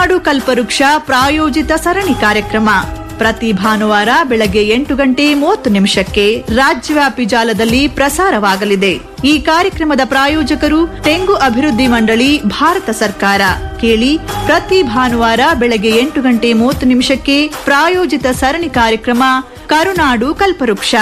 ಕರುನಾಡು ಕಲ್ಪವೃಕ್ಷ ಪ್ರಾಯೋಜಿತ ಸರಣಿ ಕಾರ್ಯಕ್ರಮ ಪ್ರತಿ ಭಾನುವಾರ ಬೆಳಗ್ಗೆ ಎಂಟು ಗಂಟೆ ಮೂವತ್ತು ನಿಮಿಷಕ್ಕೆ ರಾಜ್ಯವ್ಯಾಪಿ ಜಾಲದಲ್ಲಿ ಪ್ರಸಾರವಾಗಲಿದೆ ಈ ಕಾರ್ಯಕ್ರಮದ ಪ್ರಾಯೋಜಕರು ತೆಂಗು ಅಭಿವೃದ್ಧಿ ಮಂಡಳಿ ಭಾರತ ಸರ್ಕಾರ ಕೇಳಿ ಪ್ರತಿ ಭಾನುವಾರ ಬೆಳಗ್ಗೆ ಎಂಟು ಗಂಟೆ ಮೂವತ್ತು ನಿಮಿಷಕ್ಕೆ ಪ್ರಾಯೋಜಿತ ಸರಣಿ ಕಾರ್ಯಕ್ರಮ ಕರುನಾಡು ಕಲ್ಪವೃಕ್ಷ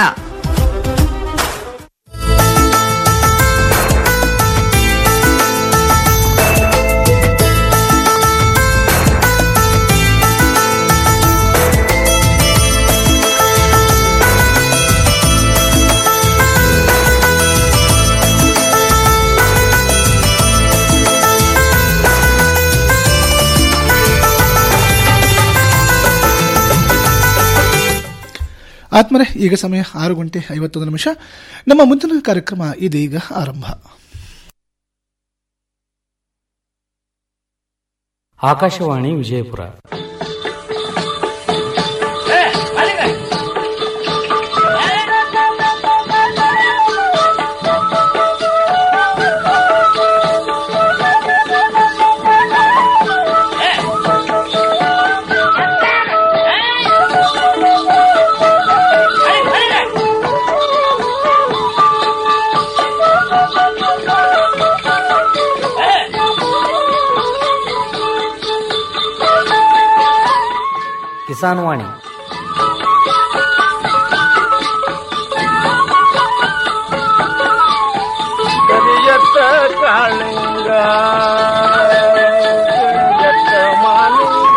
ಆತ್ಮರೆ ಈಗ ಸಮಯ ಆರು ಗಂಟೆ ಐವತ್ತೊಂದು ನಿಮಿಷ ನಮ್ಮ ಮುಂದಿನ ಕಾರ್ಯಕ್ರಮ ಇದೀಗ ಆರಂಭ ಆಕಾಶವಾಣಿ ವಿಜಯಪುರ ಕಿಸಾನ್ ವಾಣಿ ಕರಿಯತ್ತ ಕಾಳಿಂಗ ಕರಿಯತ್ತ ಮಾಲಿಂಗ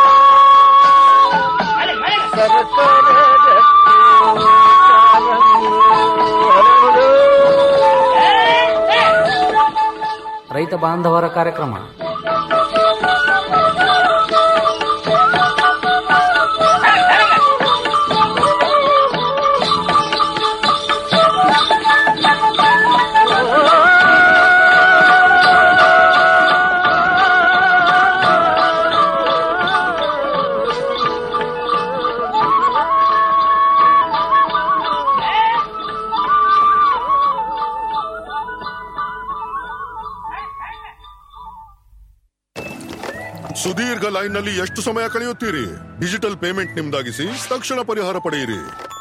ಸರಸರ ರತ್ನ ಕಾಲಂಗಿ ಹರಡು. ರೈತ ಬಾಂಧವರ ಕಾರ್ಯಕ್ರಮ ಸುದೀರ್ಘ ಲೈನ್ನಲ್ಲಿ ಎಷ್ಟು ಸಮಯ ಕಳೆಯುತ್ತೀರಿ ಡಿಜಿಟಲ್ ಪೇಮೆಂಟ್ ನಿಮ್ದಾಗಿಸಿ ತಕ್ಷಣ ಪರಿಹಾರ ಪಡೆಯಿರಿ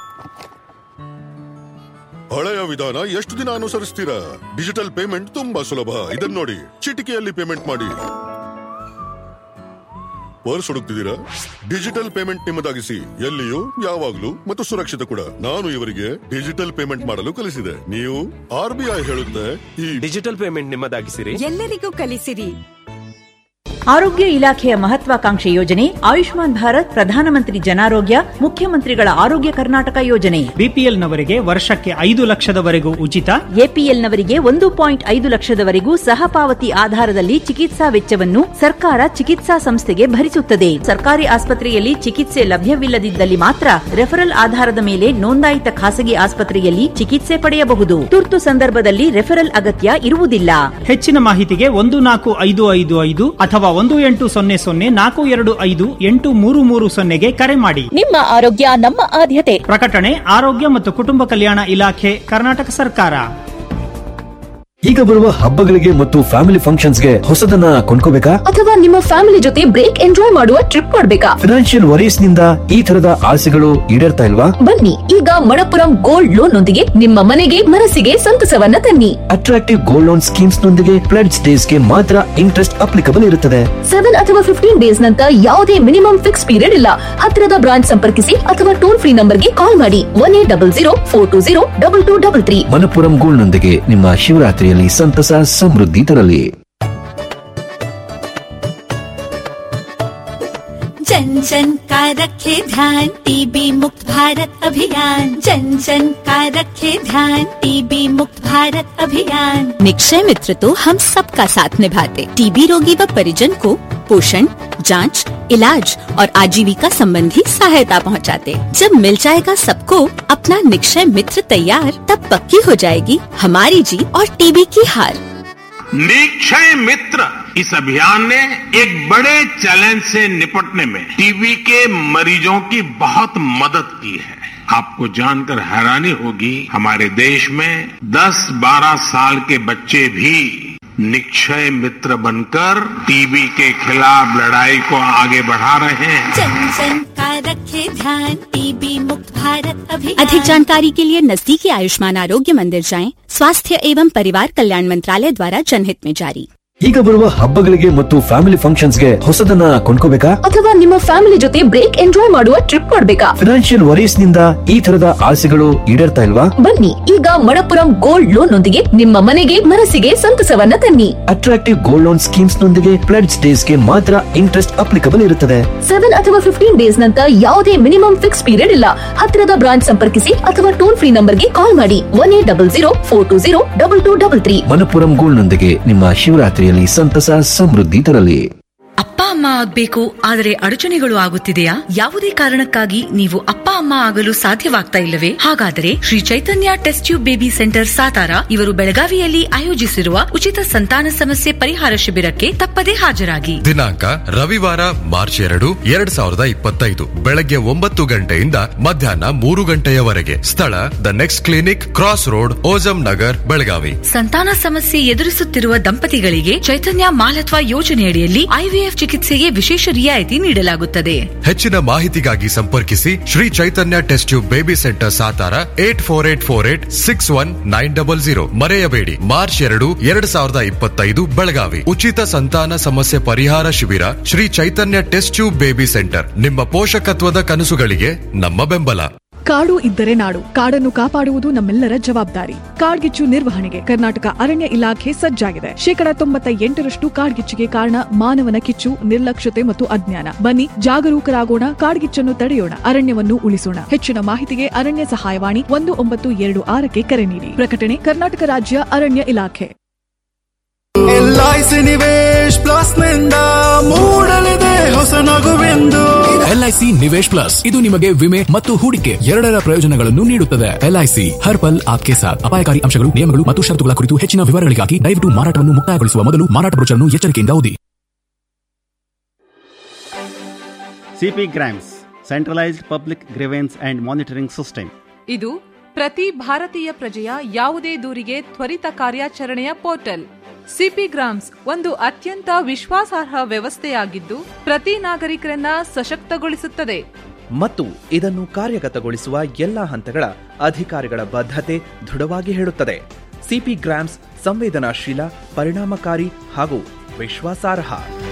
ಹಳೆಯ ವಿಧಾನ ಎಷ್ಟು ದಿನ ಅನುಸರಿಸ್ತೀರಾ ಡಿಜಿಟಲ್ ಪೇಮೆಂಟ್ ತುಂಬಾ ಸುಲಭ ಇದನ್ನ ನೋಡಿ ಚಿಟಿಕೆಯಲ್ಲಿ ಪೇಮೆಂಟ್ ಮಾಡಿ ಪರ್ಸ್ ಹುಡುಕ್ತಿದ್ದೀರಾ ಡಿಜಿಟಲ್ ಪೇಮೆಂಟ್ ನಿಮ್ಮದಾಗಿಸಿ ಎಲ್ಲಿಯೂ ಯಾವಾಗ್ಲೂ ಮತ್ತು ಸುರಕ್ಷಿತ ಕೂಡ ನಾನು ಇವರಿಗೆ ಡಿಜಿಟಲ್ ಪೇಮೆಂಟ್ ಮಾಡಲು ಕಲಿಸಿದೆ ನೀವು ಆರ್ ಬಿ ಐ ಹೇಳುತ್ತೆ ಈ ಡಿಜಿಟಲ್ ಪೇಮೆಂಟ್ ನಿಮ್ಮದಾಗಿಸಿರಿ ಎಲ್ಲರಿಗೂ ಕಲಿಸಿರಿ ಆರೋಗ್ಯ ಇಲಾಖೆಯ ಮಹತ್ವಾಕಾಂಕ್ಷೆ ಯೋಜನೆ ಆಯುಷ್ಮಾನ್ ಭಾರತ್ ಪ್ರಧಾನಮಂತ್ರಿ ಜನಾರೋಗ್ಯ ಮುಖ್ಯಮಂತ್ರಿಗಳ ಆರೋಗ್ಯ ಕರ್ನಾಟಕ ಯೋಜನೆ ಬಿಪಿಎಲ್ನವರಿಗೆ ವರ್ಷಕ್ಕೆ ಐದು ಲಕ್ಷದವರೆಗೂ ಉಚಿತ ಎಪಿಎಲ್ನವರಿಗೆ ಒಂದು ಪಾಯಿಂಟ್ ಐದು ಲಕ್ಷದವರೆಗೂ ಸಹಪಾವತಿ ಆಧಾರದಲ್ಲಿ ಚಿಕಿತ್ಸಾ ವೆಚ್ಚವನ್ನು ಸರ್ಕಾರ ಚಿಕಿತ್ಸಾ ಸಂಸ್ಥೆಗೆ ಭರಿಸುತ್ತದೆ ಸರ್ಕಾರಿ ಆಸ್ಪತ್ರೆಯಲ್ಲಿ ಚಿಕಿತ್ಸೆ ಲಭ್ಯವಿಲ್ಲದಿದ್ದಲ್ಲಿ ಮಾತ್ರ ರೆಫರಲ್ ಆಧಾರದ ಮೇಲೆ ನೋಂದಾಯಿತ ಖಾಸಗಿ ಆಸ್ಪತ್ರೆಯಲ್ಲಿ ಚಿಕಿತ್ಸೆ ಪಡೆಯಬಹುದು ತುರ್ತು ಸಂದರ್ಭದಲ್ಲಿ ರೆಫರಲ್ ಅಗತ್ಯ ಇರುವುದಿಲ್ಲ ಹೆಚ್ಚಿನ ಮಾಹಿತಿಗೆ ಒಂದು ನಾಲ್ಕು ಐದು ಐದು ಐದು ಅಥವಾ ಒಂದು ಎಂಟು ಸೊನ್ನೆ ಸೊನ್ನೆ ನಾಲ್ಕು ಎರಡು ಐದು ಎಂಟು ಮೂರು ಮೂರು ಸೊನ್ನೆಗೆ ಕರೆ ಮಾಡಿ ನಿಮ್ಮ ಆರೋಗ್ಯ ನಮ್ಮ ಆದ್ಯತೆ ಪ್ರಕಟಣೆ ಆರೋಗ್ಯ ಮತ್ತು ಕುಟುಂಬ ಕಲ್ಯಾಣ ಇಲಾಖೆ ಕರ್ನಾಟಕ ಸರ್ಕಾರ ಈಗ ಬರುವ ಹಬ್ಬಗಳಿಗೆ ಮತ್ತು ಫ್ಯಾಮಿಲಿ ಫಂಕ್ಷನ್ಸ್ಗೆ ಹೊಸದನ್ನ ಕೊಂಡ್ಕೋಬೇಕಾ ಅಥವಾ ನಿಮ್ಮ ಫ್ಯಾಮಿಲಿ ಜೊತೆ ಬ್ರೇಕ್ ಎಂಜಾಯ್ ಮಾಡುವ ಟ್ರಿಪ್ ಮಾಡ್ಬೇಕಾ ಫಿನಾನ್ಷಿಯಲ್ ವರೀಸ್ ನಿಂದ ಈ ತರದ ಆಸೆಗಳು ಈಡೇರ್ತಾ ಇಲ್ವಾ ಬನ್ನಿ ಈಗ ಮಣಪುರಂ ಗೋಲ್ಡ್ ಲೋನ್ ನೊಂದಿಗೆ ನಿಮ್ಮ ಮನೆಗೆ ಮನಸ್ಸಿಗೆ ಸಂತಸವನ್ನ ತನ್ನಿ ಅಟ್ರಾಕ್ಟಿವ್ ಗೋಲ್ಡ್ ಲೋನ್ ಸ್ಕೀಮ್ಸ್ ನೊಂದಿಗೆ ಪ್ಲೆಡ್ಸ್ ಡೇಸ್ ಗೆ ಮಾತ್ರ ಇಂಟ್ರೆಸ್ಟ್ ಅಪ್ಲಿಕಬಲ್ ಇರುತ್ತದೆ ಸೆವೆನ್ ಅಥವಾ ಫಿಫ್ಟೀನ್ ಡೇಸ್ ನಂತರ ಯಾವುದೇ ಮಿನಿಮಮ್ ಫಿಕ್ಸ್ ಪೀರಿಯಡ್ ಇಲ್ಲ ಹತ್ತಿರದ ಬ್ರಾಂಚ್ ಸಂಪರ್ಕಿಸಿ ಅಥವಾ ಟೋಲ್ ಫ್ರೀ ನಂಬರ್ಗೆ ಕಾಲ್ ಮಾಡಿ one eight double zero four two zero double two double three Manappuram gold ನೊಂದಿಗೆ ನಿಮ್ಮ ಶಿವರಾತ್ರಿಯಲ್ಲಿ ಸಂತಸ ಸಮೃದ್ಧಿ ತರಲಿ जन जन का रखे ध्यान टीबी मुक्त भारत अभियान जन जन का रखे ध्यान टीबी मुक्त भारत अभियान निक्षय मित्र तो हम सबका साथ निभाते टीबी रोगी व परिजन को पोषण जांच, इलाज और आजीविका संबंधी सहायता पहुंचाते। जब मिल जाएगा सबको अपना निक्षय मित्र तैयार तब पक्की हो जाएगी हमारी जीत और टीबी की हार निक्षय मित्र इस अभियान ने एक बड़े चैलेंज से निपटने में टीबी के मरीजों की बहुत मदद की है आपको जानकर हैरानी होगी हमारे देश में 10-12 साल के बच्चे भी निक्षय मित्र बनकर टीबी के खिलाफ लड़ाई को आगे बढ़ा रहे हैं जन जन का रखे ध्यान टीबी मुक्त भारत अभियान अधिक जानकारी के लिए नजदीकी आयुष्मान आरोग्य मंदिर जाएं स्वास्थ्य एवं परिवार कल्याण मंत्रालय द्वारा जनहित में जारी ಈಗ ಬರುವ ಹಬ್ಬಗಳಿಗೆ ಮತ್ತು ಫ್ಯಾಮಿಲಿ ಫಂಕ್ಷನ್ಸ್ಗೆ ಹೊಸದನ್ನ ಕೊಂಡ್ಕೋಬೇಕಾ ಅಥವಾ ನಿಮ್ಮ ಫ್ಯಾಮಿಲಿ ಜೊತೆ ಬ್ರೇಕ್ ಎಂಜಾಯ್ ಮಾಡುವ ಟ್ರಿಪ್ ಮಾಡ್ಬೇಕಾ ಫಿನಾನ್ಷಿಯಲ್ ವರೀಸ್ ನಿಂದ ಈ ತರದ ಆಸೆಗಳು ಈಡೇರ್ತಾ ಇಲ್ವಾ ಬನ್ನಿ ಈಗ ಮಣಪುರಂ ಗೋಲ್ಡ್ ಲೋನ್ ನೊಂದಿಗೆ ನಿಮ್ಮ ಮನೆಗೆ ಮನಸ್ಸಿಗೆ ಸಂತಸವನ್ನ ತನ್ನಿ ಅಟ್ರಾಕ್ಟಿವ್ ಗೋಲ್ಡ್ ಲೋನ್ ಸ್ಕೀಮ್ಸ್ ನೊಂದಿಗೆ ಪ್ಲಡ್ಸ್ ಡೇಸ್ ಗೆ ಮಾತ್ರ ಇಂಟ್ರೆಸ್ಟ್ ಅಪ್ಲಿಕಬಲ್ ಇರುತ್ತದೆ ಸೆವೆನ್ ಅಥವಾ ಫಿಫ್ಟೀನ್ ಡೇಸ್ ನಂತ ಯಾವುದೇ ಮಿನಿಮಮ್ ಫಿಕ್ಸ್ ಪೀರಿಯಡ್ ಇಲ್ಲ ಹತ್ತಿರದ ಬ್ರಾಂಚ್ ಸಂಪರ್ಕಿಸಿ ಅಥವಾ ಟೋಲ್ ಫ್ರೀ ನಂಬರ್ಗೆ ಕಾಲ್ ಮಾಡಿ one eight double zero four two zero double two double three Manappuram gold ನೊಂದಿಗೆ ನಿಮ್ಮ ಶಿವರಾತ್ರಿಯಲ್ಲಿ ಸಂತಸ ಸಮೃದ್ಧಿ ತರಲಿ ಅಪ್ಪ ಅಮ್ಮ ಆಗ್ಬೇಕು ಆದರೆ ಅಡಚಣೆಗಳು ಆಗುತ್ತಿದೆಯಾ ಯಾವುದೇ ಕಾರಣಕ್ಕಾಗಿ ನೀವು ಅಪ್ಪ ಅಮ್ಮ ಆಗಲು ಸಾಧ್ಯವಾಗ್ತಾ ಇಲ್ಲವೇ ಹಾಗಾದರೆ Shri Chaitanya test tube baby centre Satara ಇವರು ಬೆಳಗಾವಿಯಲ್ಲಿ ಆಯೋಜಿಸಿರುವ ಉಚಿತ ಸಂತಾನ ಸಮಸ್ಯೆ ಪರಿಹಾರ ಶಿಬಿರಕ್ಕೆ ತಪ್ಪದೇ ಹಾಜರಾಗಿ ದಿನಾಂಕ ರವಿವಾರ ಮಾರ್ಚ್ ಎರಡು ಎರಡ್ ಸಾವಿರದ ಇಪ್ಪತ್ತೈದು ಬೆಳಗ್ಗೆ ಒಂಬತ್ತು ಗಂಟೆಯಿಂದ ಮಧ್ಯಾಹ್ನ ಮೂರು ಗಂಟೆಯವರೆಗೆ ಸ್ಥಳ the next clinic cross road ಓಜಂ ನಗರ್ ಬೆಳಗಾವಿ ಸಂತಾನ ಸಮಸ್ಯೆ ಎದುರಿಸುತ್ತಿರುವ ದಂಪತಿಗಳಿಗೆ ಚೈತನ್ಯ ಮಾಲತ್ವ ಯೋಜನೆಯಡಿಯಲ್ಲಿ ಐವಿಎಫ್ ಚಿಕಿತ್ಸೆಗೆ ವಿಶೇಷ ರಿಯಾಯಿತಿ ನೀಡಲಾಗುತ್ತದೆ ಹೆಚ್ಚಿನ ಮಾಹಿತಿಗಾಗಿ ಸಂಪರ್ಕಿಸಿ Shri Chaitanya test tube baby centre Satara eight four eight four eight six one nine double zero ಮರೆಯಬೇಡಿ ಮಾರ್ಚ್ ಎರಡು ಎರಡ್ ಸಾವಿರದ ಇಪ್ಪತ್ತೈದು ಬೆಳಗಾವಿ ಉಚಿತ ಸಂತಾನ ಸಮಸ್ಯೆ ಪರಿಹಾರ ಶಿಬಿರ Shri Chaitanya test tube baby centre ನಿಮ್ಮ ಪೋಷಕತ್ವದ ಕನಸುಗಳಿಗೆ ನಮ್ಮ ಬೆಂಬಲ ಕಾಡು ಇದ್ದರೆ ನಾಡು ಕಾಡನ್ನು ಕಾಪಾಡುವುದು ನಮ್ಮೆಲ್ಲರ ಜವಾಬ್ದಾರಿ ಕಾಡ್ಗಿಚ್ಚು ನಿರ್ವಹಣೆಗೆ ಕರ್ನಾಟಕ ಅರಣ್ಯ ಇಲಾಖೆ ಸಜ್ಜಾಗಿದೆ ಶೇಕಡ ತೊಂಬತ್ತ ಎಂಟರಷ್ಟು ಕಾಡ್ಗಿಚ್ಚಿಗೆ ಕಾರಣ ಮಾನವನ ಕಿಚ್ಚು ನಿರ್ಲಕ್ಷ್ಯತೆ ಮತ್ತು ಅಜ್ಞಾನ ಬನ್ನಿ ಜಾಗರೂಕರಾಗೋಣ ಕಾಡ್ಗಿಚ್ಚನ್ನು ತಡೆಯೋಣ ಅರಣ್ಯವನ್ನು ಉಳಿಸೋಣ ಹೆಚ್ಚಿನ ಮಾಹಿತಿಗೆ ಅರಣ್ಯ ಸಹಾಯವಾಣಿ ಒಂದು ಒಂಬತ್ತು ಎರಡು ಆರಕ್ಕೆ ಕರೆ ನೀಡಿ ಪ್ರಕಟಣೆ ಕರ್ನಾಟಕ ರಾಜ್ಯ ಅರಣ್ಯ ಇಲಾಖೆ ಎಲ್ಐಸಿ ನಿವೇಶ್ ಪ್ಲಸ್ ನಿಂದ ಮೂಡಲಿದೆ ಹೊಸ ನಗುವೆಂದು ಎಲ್ಐಸಿ ನಿವೇಶ್ ಪ್ಲಸ್ ಇದು ನಿಮಗೆ ವಿಮೆ ಮತ್ತು ಹೂಡಿಕೆ ಎರಡರ ಪ್ರಯೋಜನಗಳನ್ನು ನೀಡುತ್ತದೆ ಎಲ್ಐಸಿ ಹರ್ ಪಲ್ ಆಪ್ಕೆ ಸಾಥ್ ಅಪಾಯಕಾರಿ ಅಂಶಗಳು ನಿಯಮಗಳು ಮತ್ತು ಷರತ್ತುಗಳ ಕುರಿತು ಹೆಚ್ಚಿನ ವಿವರಗಳಿಗಾಗಿ ದಯವಿಟ್ಟು ಮಾರಾಟವನ್ನು ಮುಕ್ತಾಯಗೊಳಿಸುವ ಮೊದಲು ಮಾರಾಟ ಬ್ರೋಚರ್ನ್ನು ಎಚ್ಚರಿಕೆಯಿಂದ ಓದಿ CP GRAMS centralised public grievance and monitoring system ಇದು ಪ್ರತಿ ಭಾರತೀಯ ಪ್ರಜೆಯ ಯಾವುದೇ ದೂರಿಗೆ ತ್ವರಿತ ಕಾರ್ಯಾಚರಣೆಯ ಪೋರ್ಟಲ್ ಸಿಪಿ ಗ್ರಾಮ್ಸ್ ಒಂದು ಅತ್ಯಂತ ವಿಶ್ವಾಸಾರ್ಹ ವ್ಯವಸ್ಥೆಯಾಗಿದ್ದು ಪ್ರತಿ ನಾಗರಿಕರನ್ನ ಸಶಕ್ತಗೊಳಿಸುತ್ತದೆ ಮತ್ತು ಇದನ್ನು ಕಾರ್ಯಗತಗೊಳಿಸುವ ಎಲ್ಲಾ ಹಂತಗಳ ಅಧಿಕಾರಿಗಳ ಬದ್ಧತೆ ದೃಢವಾಗಿ ಹೇಳುತ್ತದೆ ಸಿಪಿ ಗ್ರಾಮ್ಸ್ ಸಂವೇದನಾಶೀಲ ಪರಿಣಾಮಕಾರಿ ಹಾಗೂ ವಿಶ್ವಾಸಾರ್ಹ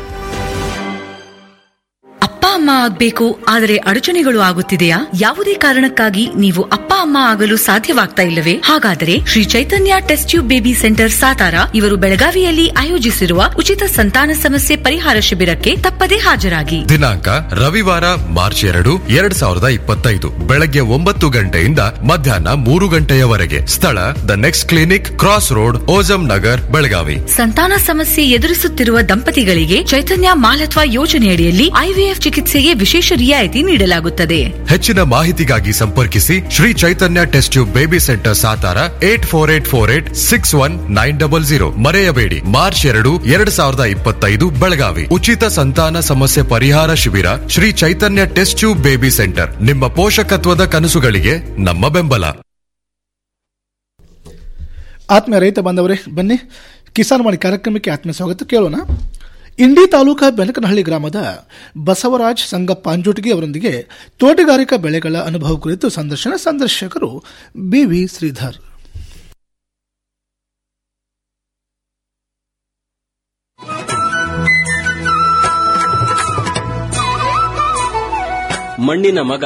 ಅಪ್ಪ ಅಮ್ಮ ಆಗ್ಬೇಕು ಆದರೆ ಅಡಚಣೆಗಳು ಆಗುತ್ತಿದೆಯಾ ಯಾವುದೇ ಕಾರಣಕ್ಕಾಗಿ ನೀವು ಅಪ್ಪ ಅಮ್ಮ ಆಗಲು ಸಾಧ್ಯವಾಗ್ತಾ ಇಲ್ಲವೇ ಹಾಗಾದರೆ Shri Chaitanya test tube baby centre Satara ಇವರು ಬೆಳಗಾವಿಯಲ್ಲಿ ಆಯೋಜಿಸಿರುವ ಉಚಿತ ಸಂತಾನ ಸಮಸ್ಯೆ ಪರಿಹಾರ ಶಿಬಿರಕ್ಕೆ ತಪ್ಪದೇ ಹಾಜರಾಗಿ ದಿನಾಂಕ ರವಿವಾರ ಮಾರ್ಚ್ ಎರಡು ಎರಡ್ ಸಾವಿರದ ಇಪ್ಪತ್ತೈದು ಬೆಳಗ್ಗೆ ಒಂಬತ್ತು ಗಂಟೆಯಿಂದ ಮಧ್ಯಾಹ್ನ ಮೂರು ಗಂಟೆಯವರೆಗೆ ಸ್ಥಳ the next clinic cross road ಓಜಂ ನಗರ್ ಬೆಳಗಾವಿ ಸಂತಾನ ಸಮಸ್ಯೆ ಎದುರಿಸುತ್ತಿರುವ ದಂಪತಿಗಳಿಗೆ ಚೈತನ್ಯ ಮಾಲತ್ವ ಯೋಜನೆಯಡಿಯಲ್ಲಿ ಐವಿಎಫ್ ಚಿಕಿತ್ಸೆಗೆ ವಿಶೇಷ ರಿಯಾಯಿತಿ ನೀಡಲಾಗುತ್ತದೆ ಹೆಚ್ಚಿನ ಮಾಹಿತಿಗಾಗಿ ಸಂಪರ್ಕಿಸಿ Shri Chaitanya test tube baby centre Satara eight four eight four eight six one nine double zero ಮರೆಯಬೇಡಿ ಮಾರ್ಚ್ ಎರಡು ಎರಡ್ ಸಾವಿರದ ಇಪ್ಪತ್ತೈದು ಬೆಳಗಾವಿ ಉಚಿತ ಸಂತಾನ ಸಮಸ್ಯೆ ಪರಿಹಾರ ಶಿಬಿರ Shri Chaitanya test tube baby centre ನಿಮ್ಮ ಪೋಷಕತ್ವದ ಕನಸುಗಳಿಗೆ ನಮ್ಮ ಬೆಂಬಲ ಆತ್ಮೀಯ ರೈತ ಬಾಂಧವರೇ ಬನ್ನಿ ಕಿಸಾನ್ ವಾಣಿ ಕಾರ್ಯಕ್ರಮಕ್ಕೆ ಆತ್ಮೀಯ ಸ್ವಾಗತ ಕೇಳೋಣ ಇಂಡಿ ತಾಲೂಕಾ ಬೆನಕನಹಳ್ಳಿ ಗ್ರಾಮದ ಬಸವರಾಜ್ ಸಂಗಪ್ಪ ಅಂಜುಟಿಗಿ ಅವರೊಂದಿಗೆ ತೋಟಗಾರಿಕಾ ಬೆಳೆಗಳ ಅನುಭವ ಕುರಿತು ಸಂದರ್ಶನ ಸಂದರ್ಶಕರು ಬಿವಿ ಶ್ರೀಧರ್ ಮಣ್ಣಿನ ಮಗ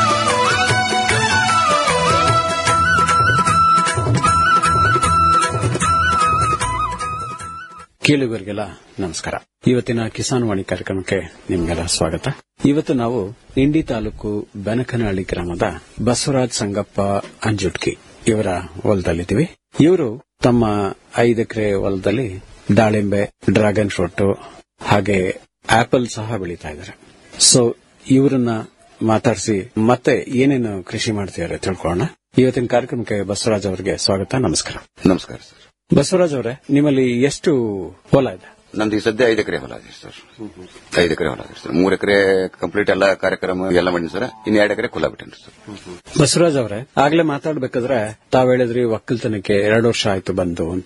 ಕೇಳುಗರಿಗೆಲ್ಲ ನಮಸ್ಕಾರ ಇವತ್ತಿನ ಕಿಸಾನ್ ವಾಣಿ ಕಾರ್ಯಕ್ರಮಕ್ಕೆ ನಿಮಗೆಲ್ಲ ಸ್ವಾಗತ ಇವತ್ತು ನಾವು ಇಂಡಿ ತಾಲೂಕು ಬೆನಕನಹಳ್ಳಿ ಗ್ರಾಮದ ಬಸವರಾಜ್ ಸಂಗಪ್ಪ ಅಂಜುಟ್ಕಿ ಇವರ ಹೊಲದಲ್ಲಿದ್ದೀವಿ ಇವರು ತಮ್ಮ ಐದು ಎಕರೆ ಹೊಲದಲ್ಲಿ ದಾಳಿಂಬೆ ಡ್ರ್ಯಾಗನ್ ಫ್ರೂಟ್ ಹಾಗೆ ಆಪಲ್ ಸಹ ಬೆಳೀತಾ ಇದ್ದಾರೆ ಸೊ ಇವರನ್ನ ಮಾತಾಡಿಸಿ ಮತ್ತೆ ಏನೇನು ಕೃಷಿ ಮಾಡ್ತಿದ್ದಾರೆ ತಿಳ್ಕೊಳ್ಳೋಣ ಇವತ್ತಿನ ಕಾರ್ಯಕ್ರಮಕ್ಕೆ ಬಸವರಾಜ್ ಅವರಿಗೆ ಸ್ವಾಗತ ನಮಸ್ಕಾರ ನಮಸ್ಕಾರ ಸರ್ ಬಸವರಾಜ್ ಅವರೇ ನಿಮ್ಮಲ್ಲಿ ಎಷ್ಟು ಹೊಲ ಇದೆ ನಂದು ಈ ಸದ್ಯ ಐದು ಎಕರೆ ಹೊಲ ಇದೆ ಸರ್ ಐದು ಎಕರೆ ಹೊಲ ಇದೆ ಸರ್ ಮೂರು ಎಕರೆ ಕಂಪ್ಲೀಟ್ ಎಲ್ಲ ಕಾರ್ಯಕ್ರಮ ಎಲ್ಲ ಮಾಡಿನಿ ಸರ್ ಇನ್ನು ಎರಡು ಎಕರೆ ಕುಲ ಬಿಟ್ಟೇನೆ ಸರ್ ಬಸವರಾಜ್ ಅವರೇ ಆಗ್ಲೇ ಮಾತಾಡ್ಬೇಕಾದ್ರೆ ತಾವ್ ಹೇಳಿದ್ರಿ ಒಕ್ಕಲ್ತನಕ್ಕೆ ಎರಡು ವರ್ಷ ಆಯ್ತು ಬಂದು ಅಂತ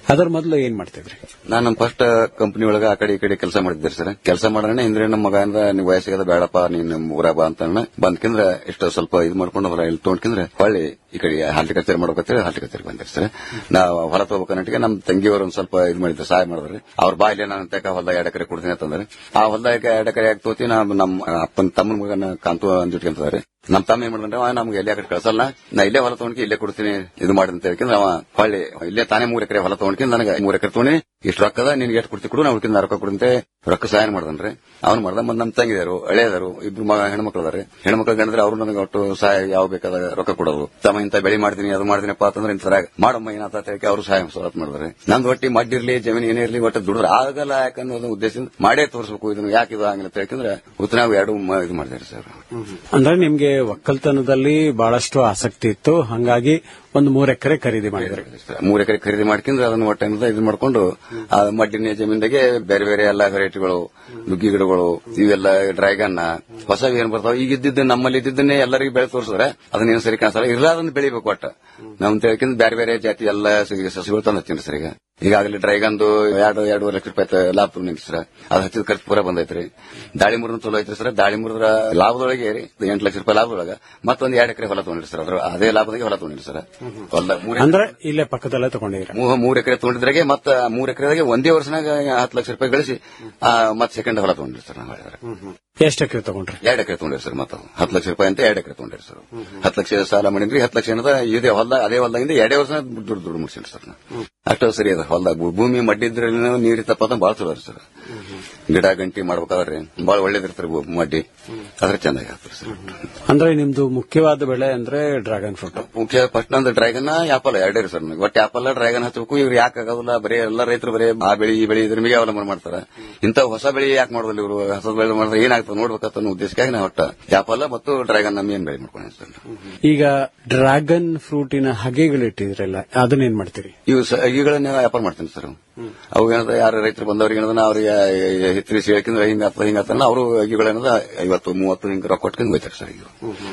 ಅದರ ಮೊದಲು ಏನ್ ಮಾಡ್ತಿದ್ರಿ ನಾನು ನಮ್ಮ ಫಸ್ಟ್ ಕಂಪನಿ ಒಳಗ ಆ ಕಡೆ ಈ ಕಡೆ ಕೆಲಸ ಮಾಡಿದ್ದೆ ಸರ್ ಕೆಲಸ ಮಾಡೋಣ ಹಿಂದ್ರೆ ನಮ್ಮ ಮಗ ಅಂದ್ರ ನೀವು ವಯಸ್ಸಿಗೆ ಬೇಡಪ್ಪ ನೀನ್ ನಮ್ಮ ಊರಾಗ ಬಾ ಅಂತ ಬಂದ್ಕಿಂದ್ರ ಇಷ್ಟ ಸ್ವಲ್ಪ ಇದು ಮಾಡ್ಕೊಂಡು ಹೊರ ಇಲ್ಲಿ ತೊಗೊಂಡ್ಕಿಂದ್ರೆ ಹೊಳ್ಳಿ ಈ ಕಡೆ ಹಾರ್ಟಿಕಲ್ಚರ್ ಮಾಡ್ಬೇಕಂತೇಳಿ ಹಾರ್ಟಿಕಲ್ಚರ್ ಬಂದಿರಿ ಸರ್ ನಾವು ಹೊಲ ತಗೋಬೇಕನ್ನಟ್ಟಿಗೆ ನಮ್ಮ ತಂಗಿಯವರು ಒಂದ್ ಸ್ವಲ್ಪ ಇದು ಮಾಡಿದ್ರು ಸಹಾಯ ಮಾಡಿದ್ರಿ ಅವ್ರ ಬಾಯಿಲೆ ನಾನು ತಕ ಹೊಲ ಎರಡು ಎಕರೆ ಕೊಡ್ತೀನಿ ಅಂತಂದ್ರೆ ಆ ಹೊಲದಾಗ ಎರಡು ಎಕರೆ ಯಾಕೆ ತೋತಿ ನಾ ನಮ್ಮ ಅಪ್ಪನ ತಮ್ಮನ ಮಗನ ಕಾಂತು ಅಂದಿಟ್ಕೊಂತಾರೆ ನಮ್ಮ ತಮ್ಮ ಏನ್ ಮಾಡ್ದಂದ್ರೆ ಅವ ನಮ್ಗೆ ಎಲ್ಲೇ ಕಡೆ ಕಳ್ಸಲ್ಲ ನಾ ಇಲ್ಲೇ ಹೊಲ ತಗೊಂಡ್ಕಿ ಇಲ್ಲೇ ಕೊಡ್ತೀನಿ ಇದು ಮಾಡಿ ಅಂತ ಹೇಳ್ಕೊಂಡ್ರೆ ಅವ ಹೊಳ್ಳಿ ಇಲ್ಲೇ ತಾನೇ ಮೂರ್ ಎಕರೆ ಹೊಲ ತಗೊಂಡ್ಕೊಂಡು ನನಗೆ ಮೂರ್ ಎಕರೆ ತಗೊಂಡಿ ಇಷ್ಟು ರೊಕ್ಕದ ನಿನ್ಗೆ ಎಷ್ಟು ಕೊಡ್ತಿ ಕೊಡು ನಾವು ಉಳ್ಕಿಂದ ರೊಕ್ಕ ಕೊಡುವಂತೆ ರೊಕ್ಕ ಸಹಾಯ ಮಾಡ್ದನ್ರಿ ಅವ್ನು ಮಾಡ್ದ ಮತ್ತೆ ನಮ್ಮ ತಂಗಿದಾರು ಹಳೆಯದಾರು ಇಬ್ರು ಮಗ ಹೆಣ್ಮಕ್ಳು ಅದಾರೆ ಹೆಣ್ಮಕ್ಳು ಗಂಡ್ರೆ ಅವ್ರು ನನಗೆ ಒಟ್ಟು ಸಹಾಯ ಯಾವ ಬೇಕಾದ ರೊಕ್ಕ ಕೊಡೋದು ತಮ್ಮ ಇಂತ ಬೆಳೆ ಮಾಡ್ತೀನಿ ಅದು ಮಾಡ್ತೀನಪ್ಪ ಅಂತಂದ್ರೆ ಇಂತ ಮಾಡಮ್ಮ ಏನಾತ ಅಂತ ಹೇಳಿ ಅವರು ಸಹಾಯ ಸವಲತ್ತು ಮಾಡಿದ್ರೆ ನಂದು ಒಟ್ಟಿ ಮಡ್ಡಿರ್ಲಿ ಜಮೀನು ಏನೇ ಇರ್ಲಿ ಒಟ್ಟು ದುಡಿದ್ರೆ ಆಗಲ್ಲ ಯಾಕನ್ನೋದು ಉದ್ದೇಶದಿಂದ ಮಾಡೇ ತೋರಿಸಬೇಕು ಇದನ್ನು ಯಾಕೆ ಇದು ಆಗಿಲ್ಲ ಅಂತ ಹೇಳ್ಕೊಂಡ್ರೆ ಉತ್ತರ ನಾವು ಎರಡು ಮ- ಇದು ಮಾಡಿದ್ದಾರೆ ಸರ್ ಅಂದ್ರೆ ನಿಮ್ಗೆ ಒಕ್ಕಲ್ತನದಲ್ಲಿ ಬಹಳಷ್ಟು ಆಸಕ್ತಿ ಇತ್ತು ಹಂಗಾಗಿ ಒಂದು ಮೂರ್ ಎಕರೆ ಖರೀದಿ ಮಾಡಿದ್ರಿ ಮೂರ್ ಎಕರೆ ಖರೀದಿ ಮಾಡ್ಕೊಂಡ್ರೆ ಅದನ್ನ ಒಟ್ಟೆ ಇದು ಮಾಡ್ಕೊಂಡು ಆ ಮಡ್ಡಿನ ಜಮೀನಿಗೆ ಬೇರೆ ಬೇರೆ ಎಲ್ಲಾ ವೆರೈಟಿಗಳು ನುಗ್ಗಿ ಗಿಡಗಳು ಇವೆಲ್ಲ ಡ್ರ್ಯಾಗನ್ ಹೊಸ ಏನ್ ಬರ್ತಾವ ಈಗ ಇದ್ದಿದ್ದು ನಮ್ಮಲ್ಲಿ ಇದ್ದಿದ್ದನ್ನೇ ಎಲ್ಲರಿಗೂ ಬೆಳೆ ತೋರಿಸಿದ್ರೆ ಅದನ್ನೇನು ಸರಿ ಕಾಣಿಸಲ್ಲ ಇರ್ಲಾದನ್ನ ಬೆಳಿಬೇಕು ಒಟ್ಟ ನಮ್ ತಿಳ್ಕೊಂಡ್ ಬೇರೆ ಬೇರೆ ಜಾತಿ ಎಲ್ಲ ಸ- ಸಸಿಗಳು ತಂದು ಹಚ್ತೀನಿ ಸರ್ ಈಗ ಈಗಾಗಲೇ ಡ್ರೈಗನ್ದು ಎರಡು ಎರಡೂವರೆ ಲಕ್ಷ ರೂಪಾಯಿ ತ- ಲಾಭ ತಗೊಂಡಿನಿ ಸರ್ ಅದು ಹಚ್ಚಿದ ಖರ್ಚು ಪೂರ ಬಂದೈತ್ರಿ ದಾಳಿಂಬರ್ನ ಚಲೋ ಐತ್ರಿ ಸರ್ ದಾಳಿಂಬರದ ಲಾಭದೊಳಗೆ ರೀ ಎಂಟು ಲಕ್ಷ ರೂಪಾಯಿ ಲಾಭದೊಳಗ ಮತ್ತೊಂದು ಎರಡು ಎಕರೆ ಹೊಲ ತಗೊಂಡಿರಿ ಸರ್ ಅದ್ರ ಅದೇ ಲಾಭದಾಗೆ ಹೊಲ ತಗೊಂಡಿರಿ ಸರ್ ಹೊಲ ಮೂರ್ ಅಂದ್ರೆ ಇಲ್ಲೇ ಪಕ್ಕದಲ್ಲೇ ತಗೊಂಡಿದ್ರ ಮೂ- ಮೂರ್ ಎಕರೆ ತಗೊಂಡಿದ್ರಾಗೆ ಮತ್ತ ಮೂರ್ ಎಕರೆದಾಗೆ ಒಂದೇ ವರ್ಷನಾಗ ಹತ್ತು ಲಕ್ಷ ರೂಪಾಯಿ ಗಳಿಸಿ ಆ, ಮತ್ತ್ ಸೆಕೆಂಡ್ ಹೊಲ ತಗೊಂಡ್ರಿ ಸರ್ ನಾವು ಹೇಳಿದ್ರೆ ಎಷ್ಟು ಎಕರೆ ತಗೊಂಡ್ರಿ ಎರಡು ಎಕರೆ ತಗೊಂಡ್ರಿ ಸರ್ ಮತ್ತೆ ಹತ್ತು ಲಕ್ಷ ರೂಪಾಯಿ ಅಂತ ಎರಡು ಎಕರೆ ತಗೊಂಡ್ರಿ ಸರ್ ಹತ್ತು ಲಕ್ಷ ಸಾಲ ಮಾಡಿದ್ರಿ ಹತ್ತು ಲಕ್ಷ ಏನದ ಇದೇ ಹೊಲ ಅದೇ ಹೊಲದಾಗಿಂದ ಎರಡೇ ವರ್ಷ ದುಡ್ಡು ದುಡ್ಡು ಮುಗಿಸಿನ್ರಿ ಸರ್ ನಾನು ಅಷ್ಟು ಸರಿ ಅದ ಹೊಲದಾಗ ಭೂ- ಭೂಮಿ ಮಡ್ಡಿದ್ರೆ ನೀರಿತ್ತಪ್ಪ ಅಂತ ಬಾಳ ಚಲೋ ರೀ ಸರ್ ಗಿಡ ಗಂಟಿ ಮಾಡ್ಬೇಕಾದ್ರೆ ಬಾಳ ಒಳ್ಳೇದಿರ್ತಾರೆ ಭೂ- ಮಡ್ಡಿ ಅದ್ರ ಚೆನ್ನಾಗಿ ಆಗ್ತದೆ ಸರ್ ಅಂದ್ರೆ ನಿಮ್ದು ಮುಖ್ಯವಾದ ಬೆಳೆ ಅಂದ್ರೆ ಡ್ರ್ಯಾಗನ್ ಫ್ರೂಟ್ ಮುಖ್ಯ ಫಸ್ಟ್ ನಂದು ಡ್ರ್ಯಾಗನ್ ಆಪಲ್ ಎರಡೇ ರೀ ಸರ್ ನನಗೆ ಒಟ್ಟು ಆಪಲ್ ಡ್ರ್ಯಾಗನ್ ಹಚ್ಚಬೇಕು ಇವ್ರು ಯಾಕೆ ಆಗೋದಿಲ್ಲ ಬರೀ ಎಲ್ಲ ರೈತರು ಬರೀ ಆ ಬೆಳಿ ಈ ಬೆಳಿ ಇದ್ರ ಮೇಲೆ ಅವಲಂಬನೆ ಮಾಡ್ತಾರೆ ಇಂಥ ಹೊಸ ಬೆಳಿ ಯಾಕೆ ಮಾಡೋದಿಲ್ಲ ಇವರು ಹೊಸ ಬೆಳೆ ಮಾಡಿದ್ರೆ ಏನಾಗ್ತದೆ ನೋಡ್ಬೇಕಂತ ಅನ್ನೋ ಉದ್ದೇಶಕ್ಕಾಗಿ ನಾವು ಒಟ್ಟ ಆಪಲ್ ಮತ್ತು ಡ್ರ್ಯಾಗನ್ ನಮ್ಮ ಏನ್ ಬೆಳೆ ಮಾಡ್ಕೊಂಡು ಸರ್ ಈಗ ಡ್ರ್ಯಾಗನ್ ಫ್ರೂಟಿನ ಹಗೆಗಳು ಇಟ್ಟಿದ್ರಲ್ಲ ಅದನ್ನೇನ್ ಮಾಡ್ತೀರಿ ಇವು ಸ- ಇವುಗಳನ್ನ ವ್ಯಾಪಾರ ಮಾಡ್ತೀನಿ ಸರ್ ಅವು ಏನದ ಯಾರು ರೈತರು ಬಂದವ್ರಿಗೆ ಏನದ ಅವ್ರಿಗೆ ಹಿತ್ರಿಸಿ ಹೇಳ್ಕೊಂಡ್ರೆ ಹಿಂಗ ಆಗ್ತದೆ ಹಿಂಗ ಆಗ್ತದೆ ಅವರು ಇವುಗಳೇನದ ಐವತ್ತು ಮೂವತ್ತು ಹಿಂಗ ರೊಕ್ಕ ಕೊಟ್ಕೊಂಡು ಹೋಯ್ತಾರೆ ಸರ್ ಈಗ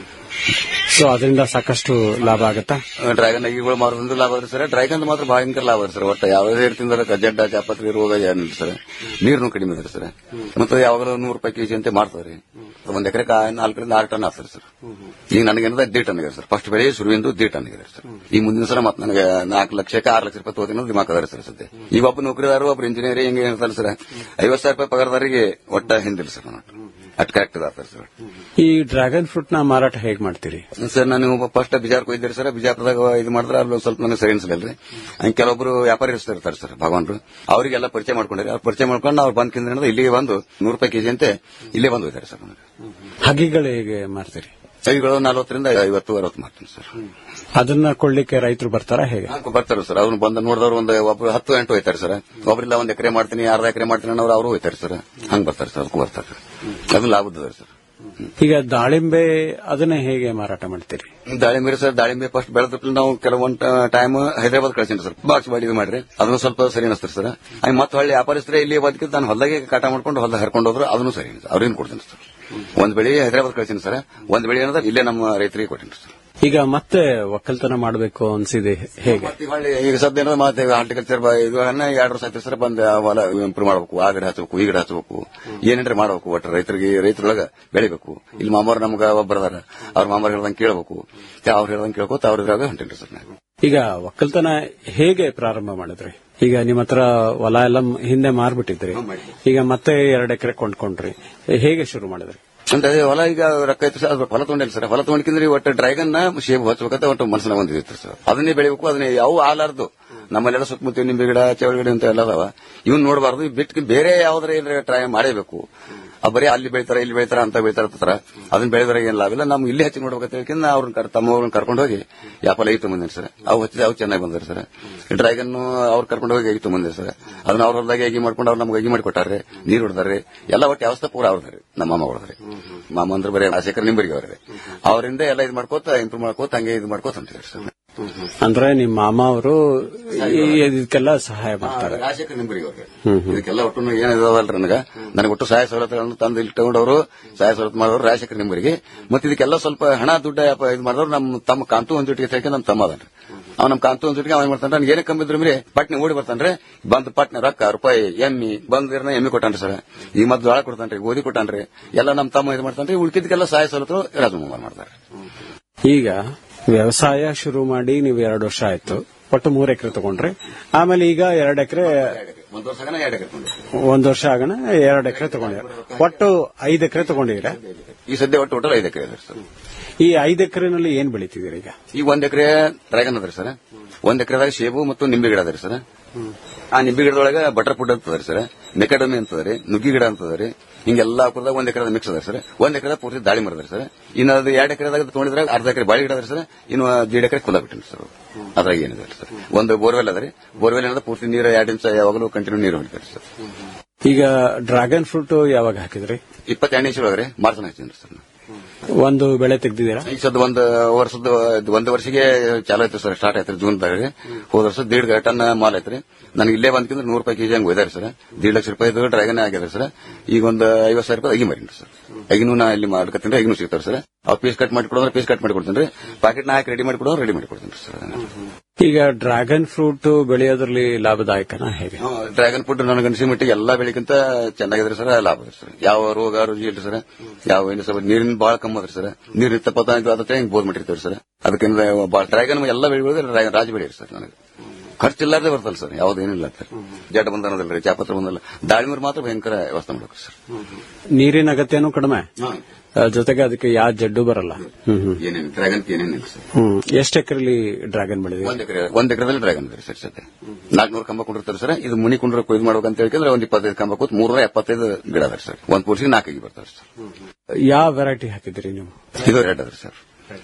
ಸೊ ಅದರಿಂದ ಸಾಕಷ್ಟು ಲಾಭ ಆಗತ್ತಾ ಡ್ರ್ಯಾಗನ್ ಅಗಿಗಳು ಮಾರೋದ್ರಿಂದ ಲಾಭ ಅದ್ರಿ ಸರ್ ಡ್ರ್ಯಾಗನ್ ಮಾತ್ರ ಭಯಂಕರ ಲಾಭ ಅದ್ರಿ ಸರ್ ಒಟ್ಟು ಯಾವುದೇ ರೀತಿಯಿಂದ ಜಡ್ಡ ಜಾಪತ್ರಿ ರೋಗ ಏನಿಲ್ಲ ಸರ್ ನೀರ್ನು ಕಡಿಮೆ ಅದ್ರಿ ಸರ್ ಮತ್ತು ಯಾವಾಗಲೂ ನೂರು ರೂಪಾಯಿ ಕೆಜಿ ಅಂತ ಮಾಡ್ತಾರೆ ಒಂದ್ ಎಕರೆ ನಾಲ್ಕರಿಂದ ಆರು ಟನ್ ಆಗ್ತದೆ ಸರ್ ಈಗ ನನಗೇನದ ದಿ ಟನ್ ಸರ್ ಫಸ್ಟ್ ಬೆಳೆ ಶುರುವಿಂದು ದಿ ಟನ್ ಸರ್ ಈ ಮುಂದಿನ ಸಲ ಮತ್ತೆ ನನಗೆ ನಾಲ್ಕು ಲಕ್ಷಕ್ಕೆ ಆರು ಲಕ್ಷ ರೂಪಾಯಿ ತಗೋತೀನಿ ದಿಮಾಕ್ ಅದಾರೆ ಸರ್ ಸದ್ಯ ಈಗ ಒಬ್ಬ ನೌಕರಿದಾರು ಒಬ್ಬ ಇಂಜಿನಿಯರ್ ಹಿಂಗೆ ಇರ್ತಾರೆ ಸರ್ ಐವತ್ತು ಸಾವಿರ ರೂಪಾಯಿ ಪಗಾರದಾರಿಗೆ ಒಟ್ಟ ಹಿಂದಿಲ್ಲ ಸರ್ ನಾನು ಅಟ್ ಕರೆಕ್ಟ್ ಆಗ್ತಾರೆ ಸರ್ ಈ ಡ್ರ್ಯಾಗನ್ ಫ್ರೂಟ್ ನ ಮಾರಾಟ ಹೇಗ್ ಮಾಡ್ತೀರಿ ಸರ್ ನಾನು ಫಸ್ಟ್ ಬಿಜಾರ್ಗೆ ಹೋಗಿದ್ದೀರಿ ಸರ್ ಬಿಜಾಪುರದಾಗ ಇದು ಮಾಡಿದ್ರೆ ಅಲ್ಲಿ ಒಂದ್ ಸ್ವಲ್ಪ ನನಗೆ ಸರಿ ಅನ್ಸಲಿಲ್ರಿ ಹಂಗೆ ಕೆಲವೊಬ್ರು ವ್ಯಾಪಾರಿಸ್ತಾ ಇರ್ತಾರೆ ಸರ್ ಭಗವಾನ್ರು ಅವರಿಗೆಲ್ಲ ಪರಿಚಯ ಮಾಡ್ಕೊಂಡಿರಿ ಅವ್ರು ಪರಿಚಯ ಮಾಡ್ಕೊಂಡು ಅವ್ರು ಬಂದ್ ಕಿಂದ ಇಲ್ಲಿಗೆ ಬಂದು ನೂರು ರೂಪಾಯಿ ಕೆಜಿ ಅಂತೆ ಇಲ್ಲೇ ಬಂದು ಹೋಯ್ತಾರೆ ಸರ್ ನನಗೆ ಹಗೆಗಳು ಹೇಗೆ ಮಾರ್ತೀರಿ ಕೈಗಳು ನಲವತ್ತರಿಂದ ಐವತ್ತು ಅರವತ್ತು ಮಾಡ್ತೀನಿ ಸರ್ ಅದನ್ನ ಕೊಳ್ಳಿಕ್ಕೆ ರೈತರು ಬರ್ತಾರಾ ಹೇಗೆ ಬರ್ತಾರೆ ಸರ್ ಅವ್ರು ಬಂದು ನೋಡಿದವ್ರು ಒಂದು ಒಬ್ರು ಹತ್ತು ಎಂಟು ಹೋಯ್ತಾರೆ ಸರ್ ಒಬ್ರಿಲ್ಲ ಒಂದ್ ಎಕರೆ ಮಾಡ್ತೀನಿ ಅರ್ಧ ಎಕರೆ ಮಾಡ್ತೀನಿ ಅನ್ನೋರು ಅವರು ಹೋಯ್ತಾರೆ ಸರ್ ಹಂಗ್ ಬರ್ತಾರೆ ಸರ್ ಅದಕ್ಕೂ ಬರ್ತಾರೆ ಅದು ಲಾಭದ ಸರ್ ಈಗ ದಾಳಿಂಬೆ ಅದನ್ನ ಹೇಗೆ ಮಾರಾಟ ಮಾಡ್ತೀರಿ ದಾಳಿಂಬೆ ಸರ್ ದಾಳಿಂಬೆ ಫಸ್ಟ್ ಬೆಳೆದ ನಾವು ಕೆಲವೊಂದು ಟೈಮ್ ಹೈದರಾಬಾದ್ ಕಳ್ಸೀನಿ ಸರ್ ಬಾಕ್ಸ್ ಬಾಡಿ ಇದು ಮಾಡ್ರಿ ಅದನ್ನು ಸ್ವಲ್ಪ ಸರಿ ಅನಿಸ್ತಾರೆ ಸರ್ ಆಮೇಲೆ ಮತ್ತೆ ಹೊಳ್ಳಿ ವ್ಯಾಪಾರಿಸ್ತಾರೆ ಇಲ್ಲಿ ಬದುಕಿ ನಾನು ಹೊಲದಾಗೆ ಕಾಟ ಮಾಡ್ಕೊಂಡು ಹೊಲದಾಗ ಹರ್ಕೊಂಡು ಹೋದ್ರು ಅದನ್ನು ಸರಿ ಅನಿಸ್ತು ಅವ್ರೇನು ಕೊಡ್ತೀನಿ ಸರ್ ಒಂದ್ ಬೆಳಿ ಹೈದರಾಬಾದ್ ಕಳ್ಸೀನಿ ಸರ್ ಒಂದ್ ಬೆಳಿ ಏನದ ಇಲ್ಲೇ ನಮ್ಮ ರೈತರಿಗೆ ಕೊಟ್ಟಿನಿ ಸರ್ ಈಗ ಮತ್ತೆ ಒಕ್ಕಲ್ತನ ಮಾಡಬೇಕು ಅನ್ಸಿದೆ ಹೇಗೆ ಮತ್ತೆ ಹೊಳ್ಳಿ ಈಗ ಸದ್ಯ ಏನದ ಮತ್ತೆ ಹಾರ್ಟಿಕಲ್ಚರ್ ಇದು ಎರಡು ವರ್ಷ ಆಯ್ತು ಸರ್ ಬಂದು ಆ ಹೊಲ ಇಂಪ್ರೂವ್ ಮಾಡಬೇಕು ಆ ಗಿಡ ಹಚ್ಚಬೇಕು ಈ ಗಿಡ ಹಚ್ಚಬೇಕು ಏನೇನ್ರಿ ಮಾಡಬೇಕು ಒಟ್ಟು ರೈತರಿಗೆ ರೈತರೊಳಗ ಬೆಳಿಬೇಕು ಇಲ್ಲಿ ಮಾಮಾರ್ ನಮ್ಗ ಒಬ್ಬರದಾರ ಅವ್ರ ಮಾಮಾರ್ ಹೇಳ್ದಂಗೆ ಕೇಳಬೇಕು ಅವ್ರು ಹೇಳ್ದಂಗೆ ಕೇಳ್ಕೊತ ಅವ್ರ ಇದ್ರಾಗ ಹೊಂಟೇನ್ರಿ ಸರ್ ನಾನು ಈಗ ಒಕ್ಕಲ್ತನ ಹೇಗೆ ಪ್ರಾರಂಭ ಮಾಡಿದ್ರಿ ಈಗ ನಿಮ್ಮ ಹತ್ರ ಹೊಲ ಎಲ್ಲ ಹಿಂದೆ ಮಾರ್ಬಿಟ್ಟಿದ್ರಿ ಈಗ ಮತ್ತೆ ಎರಡು ಎಕರೆ ಕೊಂಡ್ಕೊಂಡ್ರಿ ಹೇಗೆ ಶುರು ಮಾಡಿದ್ರಿ ಅಂತ ಅದೇ ಹೊಲ ಈಗ ರೊಕ್ಕ ಐತೆ ಸರ್ ಅದು ಹೊಲ ತಗೊಂಡಿಲ್ಲ ಸರ್ ಹೊಲ ತಗೊಂಡ್ಕಿಂದ್ರೆ ಒಟ್ಟು ಡ್ರ್ಯಾಗನ್ ನ ಶೇಬ್ ಹಚ್ಬೇಕಂತ ಒಟ್ಟು ಮನಸ್ಸಿನ ಒಂದಿತ್ತು ಸರ್ ಅದನ್ನೇ ಬೆಳಿಬೇಕು ಅದನ್ನೇ ಯಾವ ಆಲಾರ್ದು ನಮ್ಮಲ್ಲೆಲ್ಲ ಸುತ್ತಮುತ್ತ ನಿಂಬೆ ಗಿಡ ಚವಳಿ ಗಿಡ ಅಂತ ಎಲ್ಲ ಅದಾವ ಇವ್ನ ನೋಡಬಾರ್ದು ಬಿಟ್ಟು ಬೇರೆ ಯಾವ್ದಾರ ಏನಾರ ಟ್ರೈ ಮಾಡೇಬೇಕು ಆ ಬರೀ ಅಲ್ಲಿ ಬೆಳಿತಾರ ಇಲ್ಲಿ ಬೆಳಿತಾರ ಅಂತ ಬೆಳಿತಾರ ಅಂತಾರ ಅದನ್ನ ಬೆಳೆದ್ರೆ ಏನ್ ಲಾಭ ಇಲ್ಲ ನಮ್ಗೆ ಇಲ್ಲಿ ಹಚ್ಚಿ ನೋಡ್ಬೇಕಂತ ಹೇಳ್ಕೊಂಡು ಅವ್ರನ್ನ ಕರ್ ತಮ್ಮವ್ರನ್ನ ಕರ್ಕೊಂಡು ಹೋಗಿ ಯಾಪಲ್ ಐದು ಬಂದಿನಿ ಸರ್ ಅವು ಹಚ್ಚಿದ ಅವು ಚೆನ್ನಾಗಿ ಬಂದಿರಿ ಸರ್ ಡ್ರ್ಯಾಗನ್ ಅವ್ರು ಕರ್ಕೊಂಡು ಹೋಗಿ ಐದು ಬಂದಿರಿ ಸರ್ ಅದನ್ನ ಅವ್ರ ಹೊಲದಾಗ ಹೇಗೆ ಮಾಡ್ಕೊಂಡು ಅವ್ರು ನಮ್ಗೆ ಹೇಗೆ ಮಾಡಿ ಕೊಟ್ಟಾರೆ ನೀರು ಹೊಡೆದಾರೆ ಎಲ್ಲ ಒಟ್ಟು ವ್ಯವಸ್ಥೆ ಪೂರ ಅವ್ರದ್ರಿ ನಮ್ಮ ಮಾಮ ಹೊಡೆದ್ರಿ ಮಾಮ ಅಂದ್ರೆ ಬರೀ ಆಶೇಖರ್ ನಿಂಬರಿಗೆ ಅವ್ರಿ ಅವರಿಂದ ಎಲ್ಲ ಇದು ಮಾಡ್ಕೋತ ಇಂಪ್ರೂವ್ ಮಾಡ್ಕೋತ ಹಂಗೆ ಇದು ಮಾಡ್ಕೋತ ಹೊಂಟಿದ್ರಿ ಸರ್ ಅಂದ್ರೆ ನಿಮ್ಮ ಮಾಮ ಅವರು ಇದಕ್ಕೆಲ್ಲ ಸಹಾಯ ಮಾಡ್ತಾರೆ ರಾಜಶೇಖರ್ ನಿಂಬರಿಗೆ ಅವ್ರಿಗೆ ಹ್ಮ್ ಹ್ಮ್. ಇದಕ್ಕೆಲ್ಲ ಒಟ್ಟು ಏನಿದಾವಲ್ರಿ ನನಗ ನನಗೆ ಒಟ್ಟು ಸಹಾಯ ಸವಲತ್ತುಗಳನ್ನು ತಂದು ಇಲ್ಲಿ ತಗೊಂಡವರು ಸಹಾಯ ಸವಲತ್ತು ಮಾಡೋರು ರಾಜಶೇಖರ್ ನಿಂಬರಿಗೆ ಮತ್ತೆ ಇದಕ್ಕೆಲ್ಲ ಸ್ವಲ್ಪ ಹಣ ದುಡ್ಡ ಇದು ಮಾಡಿದವ್ರು ನಮ್ಮ ತಮ್ಮ ಕಾಂತು ಒಂದು ಜೊತೆಗೆ ನಮ್ಮ ತಮ್ಮ ಅದನ್ರಿ ಅವ್ ನಮ್ ಕಾಂತು ಒಂದ್ ಅವ ಏನ್ ಮಾಡ್ತಾನೆ ನಾನು ಏನೇ ಕಂಬಿದ್ರು ಮೇಲೆ ಪಟ್ನೆ ಓಡಿ ಬರ್ತಾನ್ರಿ ಬಂದ್ ಪಟ್ನೆ ರೊಕ್ಕ ರೂಪಾಯಿ ಎಮ್ಮಿ ಬಂದಿರ್ನ ಎಮ್ಮಿ ಕೊಟ್ಟಾನ್ರಿ ಸರ್ ಈ ಮದ್ದು ಜೋಳ ಕೊಡ್ತಾನ್ರಿ ಗೋಧಿ ಕೊಟ್ಟಾನ್ರಿ ಎಲ್ಲ ನಮ್ ತಮ್ಮ ಇದು ಮಾಡ್ತಾನ್ರಿ ಉಳ್ಕಿದ್ಕೆಲ್ಲ ಸಹಾಯ ಸಲತ್ತು ರಾಜಮೋಹನ್ ಮಾಡ್ತಾರೆ ಈಗ ವ್ಯವಸಾಯ ಶುರು ಮಾಡಿ ನೀವು ಎರಡು ವರ್ಷ ಆಯ್ತು ಒಟ್ಟು ಮೂರ್ ಎಕರೆ ತಗೊಂಡ್ರಿ ಆಮೇಲೆ ಈಗ ಎರಡು ಎಕರೆ ಒಂದ್ ವರ್ಷ ಆಗನ ಎರಡು ಎಕರೆ ಒಂದ್ ವರ್ಷ ಆಗಣ ಎರಡು ಎಕರೆ ತಗೊಂಡಿರ ಒಟ್ಟು ಐದು ಎಕರೆ ತಗೊಂಡಿರ ಈ ಸದ್ಯ ಒಟ್ಟು ಟೋಟಲ್ ಐದು ಎಕರೆ ಇದೆ ಸರ್ ಈ ಐದು ಎಕರೆನಲ್ಲಿ ಏನ್ ಬೆಳಿತಿದ್ದೀರಿ ಈಗ ಈಗ ಒಂದ್ ಎಕರೆ ಡ್ರ್ಯಾಗನ್ ಅದ್ರಿ ಸರ್ ಒಂದ್ ಎಕರೆದಾಗ ಸೇಬು ಮತ್ತು ನಿಂಬೆ ಗಿಡ ಅದ್ರಿ ಸರ್ ಆ ನಿಂಬೆ ಗಿಡದೊಳಗೆ ಬಟರ್ ಫುಡ್ ಅಂತದ್ರಿ ಸರ್ ಮೆಕಡಮಿ ಅಂತದ್ರಿ ನುಗ್ಗಿ ಗಿಡ ಅಂತದ್ರಿ ಹಿಂಗೆಲ್ಲ ಹಾಕೋದಾಗ ಒಂದ್ ಎಕರೆ ಮಿಕ್ಸ್ ಅದ ಸರ್ ಒಂದ್ ಎಕರೆ ಪೂರ್ತಿ ದಾಳಿ ಮರದ್ರಿ ಸರ್ ಇನ್ನು ಅದು ಎರಡು ಎಕರೆದಾಗ ತೊಗೊಂಡಿದ್ರೆ ಅರ್ಧ ಎಕರೆ ಬಾಳಿ ಗಿಡ ಅದ್ರಿ ಸರ್ ಇನ್ನು ದೀಡ್ ಎಕರೆ ಕುಲ ಬಿಟ್ಟಿನಿ ಸರ್ ಅದ್ರಾಗ ಏನಿದೆ ಸರ್ ಒಂದು ಬೋರ್ವೆಲ್ ಅದ್ರಿ ಬೋರ್ವೆಲ್ ಏನದ ಪೂರ್ತಿ ನೀರು ಎರಡು ಇಂಚ ಯಾವಾಗಲೂ ಕಂಟಿನ್ಯೂ ನೀರು ಹೊಡಿತಾರೆ ಸರ್ ಈಗ ಡ್ರ್ಯಾಗನ್ ಫ್ರೂಟ್ ಯಾವಾಗ ಹಾಕಿದ್ರಿ ಇಪ್ಪತ್ತೆರಡನೇ ಇಸ್ವಿ ಒಳಗ್ರಿ ಮಾರ್ಚ್ ಹಾಕ್ತೀನಿ ಸರ್ ಒಂದು ಬೆಳೆ ತೆಗ್ದಿದ್ದೀರಾ ಈಗ ಸದ್ ಒಂದು ವರ್ಷದ ಒಂದು ವರ್ಷಕ್ಕೆ ಚಾಲು ಆಯ್ತು ಸರ್ ಸ್ಟಾರ್ಟ್ ಆಯ್ತು ಜೂನ್ ದಾಗ ಹೋದ ವರ್ಷ ದೀಡ್ ಟನ್ ಮಾಲ್ ಐತ್ರಿ ನನಗೆ ಇಲ್ಲೇ ಬಂದ್ಕಿಂದ್ರೆ ನೂರು ರೂಪಾಯಿ ಕೆಜಿ ಹಂಗೆ ಒಯ್ದಾರೆ ಸರ್ ದೀಡ್ ಲಕ್ಷ ರೂಪಾಯಿ ಡ್ರ್ಯಾಗನ್ ಆಗ್ಯದ ಸರ್ ಈಗ ಒಂದು ಐವತ್ತು ಸಾವಿರ ರೂಪಾಯಿ ಅಗಿ ಮಾರಿನಿ ಸರ್ ಅಗಿನೂ ನಾ ಇಲ್ಲಿ ಮಾಡ್ಕೊತೀನಿ ಅಗಿನೂ ಸಿಗ್ತಾರೆ ಸರ್ ಅವ್ ಪೀಸ್ ಕಟ್ ಮಾಡಿ ಕೊಡೋದ್ರೆ ಪೀಸ್ ಕಟ್ ಮಾಡಿ ಕೊಡ್ತೀನಿ ರೀ ಪ್ಯಾಕೆಟ್ ಹಾಕಿ ರೆಡಿ ಮಾಡಿ ಕೊಡೋರು ರೆಡಿ ಮಾಡಿ ಕೊಡ್ತೀನಿ ಸರ್ ಈಗ ಡ್ರ್ಯಾಗನ್ ಫ್ರೂಟ್ ಬೆಳೆಯೋದ್ರಲ್ಲಿ ಲಾಭದಾಯಕನ ಹೇಗೆ ಡ್ರ್ಯಾಗನ್ ಫ್ರೂಟ್ ನನಗೆ ಅನಿಸಿ ಮಟ್ಟಿಗೆ ಎಲ್ಲಾ ಬೆಳೆಗಿಂತ ಚೆನ್ನಾಗಿದ್ರೆ ಸರ್ ಲಾಭ ಇದೆ ಸರ್ ಯಾವ ರೋಗ ರುಜಿ ಇಲ್ರಿ ಸರ್ ಯಾವ ಏನು ಸರ್ ನೀರಿನ ಬಹಳ ಕಮ್ಮಿ ಅದ್ರಿ ಸರ್ ನೀರಿನ ತಪ್ಪತ್ತ ಅದಕ್ಕೆ ಹಿಂಗ್ ಬೋದ್ ಮಾಡಿರ್ತೀವಿ ಸರ್ ಅದಕ್ಕೆ ಬಹಳ ಡ್ರ್ಯಾಗನ್ ಎಲ್ಲ ಬೆಳೆಗಳು ರಾಜ ಬೆಳೆಯಿರಿ ಸರ್ ನನಗೆ ಖರ್ಚಿಲ್ಲಾರ್ದೆ ಬರ್ತಲ್ಲ ಸರ್ ಯಾವ್ದೇನಿಲ್ಲ ಸರ್ ಜಡ್ ಬಂದನದಲ್ರಿ ಚಾಪತ್ರ ಬಂದಲ್ಲ ದಾಳಿಮೀರ್ ಮಾತ್ರ ಭಯಂಕರ ವ್ಯವಸ್ಥೆ ಮಾಡ್ಬೇಕು ಸರ್ ನೀರಿನ ಅಗತ್ಯನೂ ಕಡಿಮೆ ಆ, ಜೊತೆಗೆ ಅದಕ್ಕೆ ಯಾವ ಜಡ್ಡು ಬರಲ್ಲ ಹ್ಮ್ ಹ್ಮ್ ಏನೇನು ಡ್ರ್ಯಾಗನ್ ಏನೇನಿಲ್ಲ ಸರ್ ಹ್ಮ್ ಎಷ್ಟು ಎಕರೆಲಿ ಡ್ರ್ಯಾಗನ್ ಬೆಳೆದಿದೆ ಒಂದ್ ಎಕರೆ ಒಂದ್ ಎಕರೆದಲ್ಲಿ ಡ್ರ್ಯಾಗನ್ ಇದೆ ಸರ್ ಸದ್ಯ ನಾಲ್ಕನೂರು ಕಂಬ ಕೊಂಡಿರ್ತಾರೆ ಸರ್ ಇದು ಮುನಿ ಕುಂಡ್ರ ಕೊಯ್ದು ಮಾಡ್ಬೇಕಂತ ಹೇಳಿದ್ರೆ ಒಂದ್ ಇಪ್ಪತ್ತೈದು ಕಂಬ ಕೂತ್ ಮೂರ್ನೂರ ಎಪ್ಪತ್ತೈದು ಗಿಡ ಅದ ಸರ್ ಒಂದ್ ಪೂರ್ಸಿಗೆ ನಾಲ್ಕಿಗೆ ಬರ್ತಾರೆ ಸರ್ ಯಾವ ವೆರೈಟಿ ಹಾಕಿದ್ರಿ ನೀವು ಇದು ರೆಡ್ ಅದ್ರಿ ಸರ್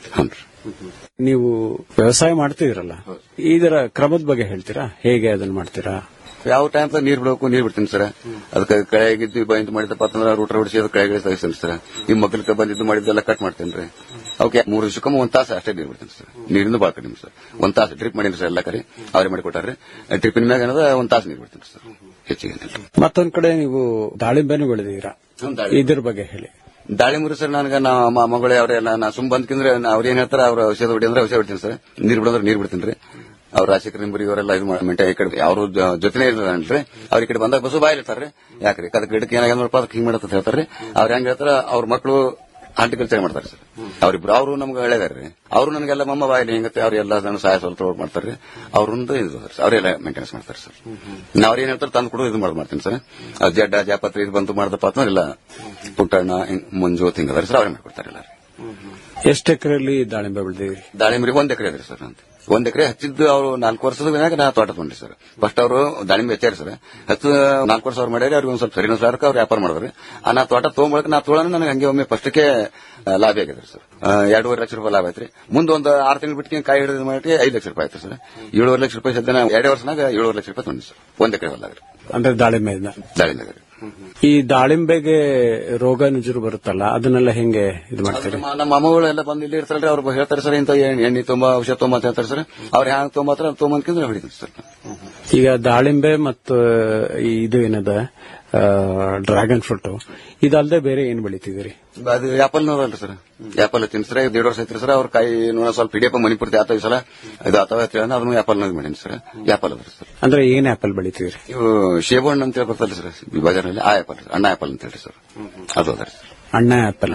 ನೀವು ವ್ಯವಸಾಯ ಮಾಡ್ತಿದ್ದೀರಲ್ಲ ಇದರ ಕ್ರಮದ ಬಗ್ಗೆ ಹೇಳ್ತೀರಾ ಹೇಗೆ ಅದನ್ನ ಮಾಡ್ತೀರಾ ಯಾವ ಟೈಮ್ ನೀರ್ ಬಿಡಬೇಕು ನೀರ್ ಬಿಡ್ತೀನಿ ಸರ್ ಅದಕ್ಕೆ ಕಳೆಗಿದ್ದು ಬಂದು ಮಾಡಿದಪ್ಪ ಅಂತಂದ್ರೆ ರೂಟರ್ ಬಿಡಿಸಿ ಅದು ಕಳೆಗೆ ತೆಗಿಸ್ತೀನಿ ಸರ್ ಈ ಮಕ್ಕಳಿಗೆ ಬಂದಿದ್ದು ಮಾಡಿದ್ದೆಲ್ಲ ಕಟ್ ಮಾಡ್ತೇನೆ ರೀ ಅವಕ್ಕೆ ಮೂರು ದಿವಸಕ್ಕೊಮ್ಮೆ ಒಂದ್ ತಾಸು ಅಷ್ಟೇ ನೀರ್ ಬಿಡ್ತೀನಿ ಸರ್ ನೀರಿಂದ ಭಾಳ ಕಡಿಮೆ ಸರ್ ಒಂದ್ ತಾಸು ಡ್ರಿಪ್ ಮಾಡೀನಿ ಸರ್ ಎಲ್ಲ ಕಡೆ ಅವ್ರೇ ಮಾಡಿ ಕೊಟ್ಟಾರೆ ಡ್ರಿಪ್ಪಿನ ಮ್ಯಾಗ ಏನದ ಒಂದ್ ತಾಸು ನೀರ್ ಬಿಡ್ತೀನಿ ಸರ್ ಹೆಚ್ಚಿಗೆ ಏನಿಲ್ಲ. ಮತ್ತೊಂದ್ ಕಡೆ ನೀವು ದಾಳಿಂಬೆನೂ ಬೆಳೆದಿದ್ದೀರಾ ಹ್ಮ್, ದಾಳಿಂಬೆ. ಇದ್ರ ಬಗ್ಗೆ ಹೇಳಿ ದಾಳಿಂಬರು ಸರ್ ನನಗೆ ನಮ್ಮ ಮಗಳೇ ಅವರೆಲ್ಲ ನಾ ಸುಮ್ ಬಂದ್ಕಿಂದ್ರೆ ಅವ್ರ ಏನ್ ಹೇಳ್ತಾರೆ ಅವ್ರ ಔಷಧ ಹೊಡಿ ಅಂದ್ರೆ ಔಷಧ ಹೊಡಿತೀನಿ ಸರ್ ನೀರ್ ಬಿಡೋದ್ರೆ ನೀರ್ ಬಿಡ್ತೀನಿ ರೀ ಅವ್ರ ರಾಜಶೇಖರ ನಿಂಬರಿ ಅವರೆಲ್ಲ ಇದು ಮೆಂಟ ಈ ಕಡೆ ಅವ್ರ ಜೊತೆನೇ ಇರ್ತಾರನ್ರಿ ಅವ್ರ ಈ ಕಡೆ ಬಂದಾಗ ಬಸ್ಸು ಬಾಯ್ ಇರ್ತಾರ್ರಿ ಯಾಕ್ರಿ ಅದಕ್ಕೆ ಗಿಡಕ್ಕೆ ಏನಾಗ ನೋಡಪ್ಪ ಅದಕ್ಕೆ ಹಿಂಗ್ ಮಾಡತ್ತ ಹೇಳ್ತಾರೆ ಅವ್ರ ಹೆಂಗ್ ಹೇಳ್ತಾರ ಅವ್ರ ಮಕ್ಕಳು ಹಾರ್ಟಿಕಲ್ಚರ್ ಮಾಡ್ತಾರೆ ಸರ್ ಅವ್ರಿಬ್ರು ಅವರು ನಮ್ಗೆ ಹಳೆದಾರ್ರಿ ಅವರು ನನಗೆಲ್ಲ ಮಮ್ಮ ಬಾಯಲ್ಲಿ ಹೆಂಗತ್ತೆ ಅವ್ರೆಲ್ಲ ನನ್ನ ಸಹಾಯ ಸ್ವಲ್ಪ ಮಾಡ್ತಾರೆ ಅವ್ರೊಂದು ಇದು ಅದ ಸರ್ ಅವರೆಲ್ಲ ಮೇಂಟೆನೆನ್ಸ್ ಮಾಡ್ತಾರೆ ಸರ್ ನಾ ಅವ್ರ ಏನ್ ಹೇಳ್ತಾರೆ ತಂದು ಕೊಡು ಇದು ಮಾಡಿ ಮಾಡ್ತೀನಿ ಸರ್ ಆ ಜಡ್ಡ ಜಾಪತ್ರೆ ಇದು ಬಂತು ಮಾಡ್ದಪ್ಪ ಅಂತಂದ್ರೆ ಇಲ್ಲ ಪುಟ್ಟಣ್ಣ ಹಿಂಗ್ ಮುಂಜು ತಿಂಗದ ಸರ್ ಅವರೇ ಮಾಡ್ಕೊಡ್ತಾರೆ ಎಲ್ಲ ಎಷ್ಟು ಎಕರೆಯಲ್ಲಿ ದಾಳಿಂಬೆ ಬೆಳೆದಿದ್ದೀರಿ ದಾಳಿಂಬರಿ ಒಂದ್ ಎಕರೆ ಅದ್ರಿ ಸರ್ ಅಂತ ಒಂದ್ ಎಕರೆ ಹಚ್ಚಿದ್ದು ಅವರು ನಾಲ್ಕು ವರ್ಷದ ಮ್ಯಾಗ ನಾ ತೋಟ ತಗೊಂಡ್ರಿ ಸರ್ ಫಸ್ಟ್ ಅವರು ದಾಳಿಂಬೆ ಹಚ್ಚಾರಿ ಸರ್ ಹತ್ತು ನಾಲ್ಕು ವರ್ಷ ಅವ್ರು ಮಾಡ್ಯಾರ ಅವ್ರಿಗೆ ಒಂದ್ ಸ್ವಲ್ಪ ಸರಿನ ಸಾರಕ್ಕೆ ಅವ್ರು ವ್ಯಾಪಾರ ಮಾಡಿದ್ರಿ ಆ ನಾ ತೋಟ ತೊಗೊಂಬಳಕ ನಾ ತೊಗೊಳ ನನಗೆ ಹಂಗೆ ಒಮ್ಮೆ ಫಸ್ಟ್ಗೆ ಲಾಭ ಆಗಿದ್ರಿ ಸರ್ ಆ, ಎರಡೂವರೆ ಲಕ್ಷ ರೂಪಾಯಿ ಲಾಭ ಐತ್ರಿ ಮುಂದೆ ಒಂದು ಆರು ತಿಂಗಳು ಬಿಟ್ಟು ಕಾಯಿ ಹಿಡಿದು ಮಾಡಿ ಐದು ಲಕ್ಷ ರೂಪಾಯಿ ಆಯ್ತು ಸರ್ ಏಳುವರೆ ಲಕ್ಷ ರೂಪಾಯಿ ಸದ್ಯ ನಾವು ಎರಡೇ ವರ್ಷನಾಗ ಏಳುವರೆ ಲಕ್ಷ ರೂಪಾಯಿ ತೊಗೊಂಡಿ ಸರ್ ಒಂದ್ ಎಕರೆ ಹೊಲಾಗ್ರಿ ಅಂದ್ರೆ ದಾಳಿಂಬೆಯಿಂದ ದಾಳಿಂಬೆ ಈ ದಾಳಿಂಬೆಗೆ ರೋಗ ನುಜುರು ಬರುತ್ತಲ್ಲ ಅದನ್ನೆಲ್ಲ ಹೆಂಗೆ ಇದು ಮಾಡ್ತೀರಿ ನಮ್ಮ ನಮ್ಮ ಅಮ್ಮಗಳು ಎಲ್ಲ ಬಂದು ಇಲ್ಲಿ ಇರ್ತಾರಲ್ರಿ ಅವ್ರು ಹೇಳ್ತಾರೆ ಸರ್ ಇಂತ ಎಣ್ಣೆ ಎಣ್ಣೆ ತುಂಬಾ ಔಷಧ ತೊಂಬ ಅಂತ ಹೇಳ್ತಾರೆ ಸರ್ ಅವ್ರು ಹ್ಯಾಂಗ ತೊಂಬತ್ರ ತೊಂಬಂದ್ಕಿಂದ್ರೆ ಹೊಡಿತೀನಿ ಸರ್ ಈಗ ದಾಳಿಂಬೆ ಮತ್ತು ಈ ಇದು ಏನದ ಡ್ರ್ಯಾಗನ್ ಫ್ರೂಟ್ ಇದಲ್ಲದೆ ಬೇರೆ ಏನ್ ಬೆಳಿತಿದ್ದೀರಿ ಅದು ಆಪಲ್ ನೋಡಲ್ರಿ ಸರ್ ಆಪಲ್ ಹಚ್ಚಿನ ಸರ್ ದೇಡ್ ವರ್ಷ ಐತ್ರಿ ಸರ್ ಅವ್ರ ಕಾಯಿ ನೋಡ ಸ್ವಲ್ಪ ಹಿಡಿಯಪ್ಪ ಮನಿ ಪೂರ್ತಿ ಆತ ಈ ಸಲ ಇದು ಆತವ ಅಂತ ಹೇಳಿ ಅದನ್ನು ಆಪಲ್ ನೋಡಿ ಮಾಡೀನಿ ಸರ್ ಆಪಲ್ ಅದ್ರಿ ಸರ್ ಅಂದ್ರೆ ಏನ್ ಆಪಲ್ ಬೆಳಿತಿದ್ದೀರಿ ಇವು ಶೇಬು ಹಣ್ಣು ಅಂತ ಹೇಳಿ ಬರ್ತಲ್ಲ ಸರ್ ಈ ಬಜಾರ್ನಲ್ಲಿ ಆ ಆಪಲ್ ಅಣ್ಣ ಆಪಲ್ ಅಂತ ಹೇಳಿ ಸರ್ ಅದು ಅದ್ರಿ ಸರ್ ಅಣ್ಣ ಆಪಲ್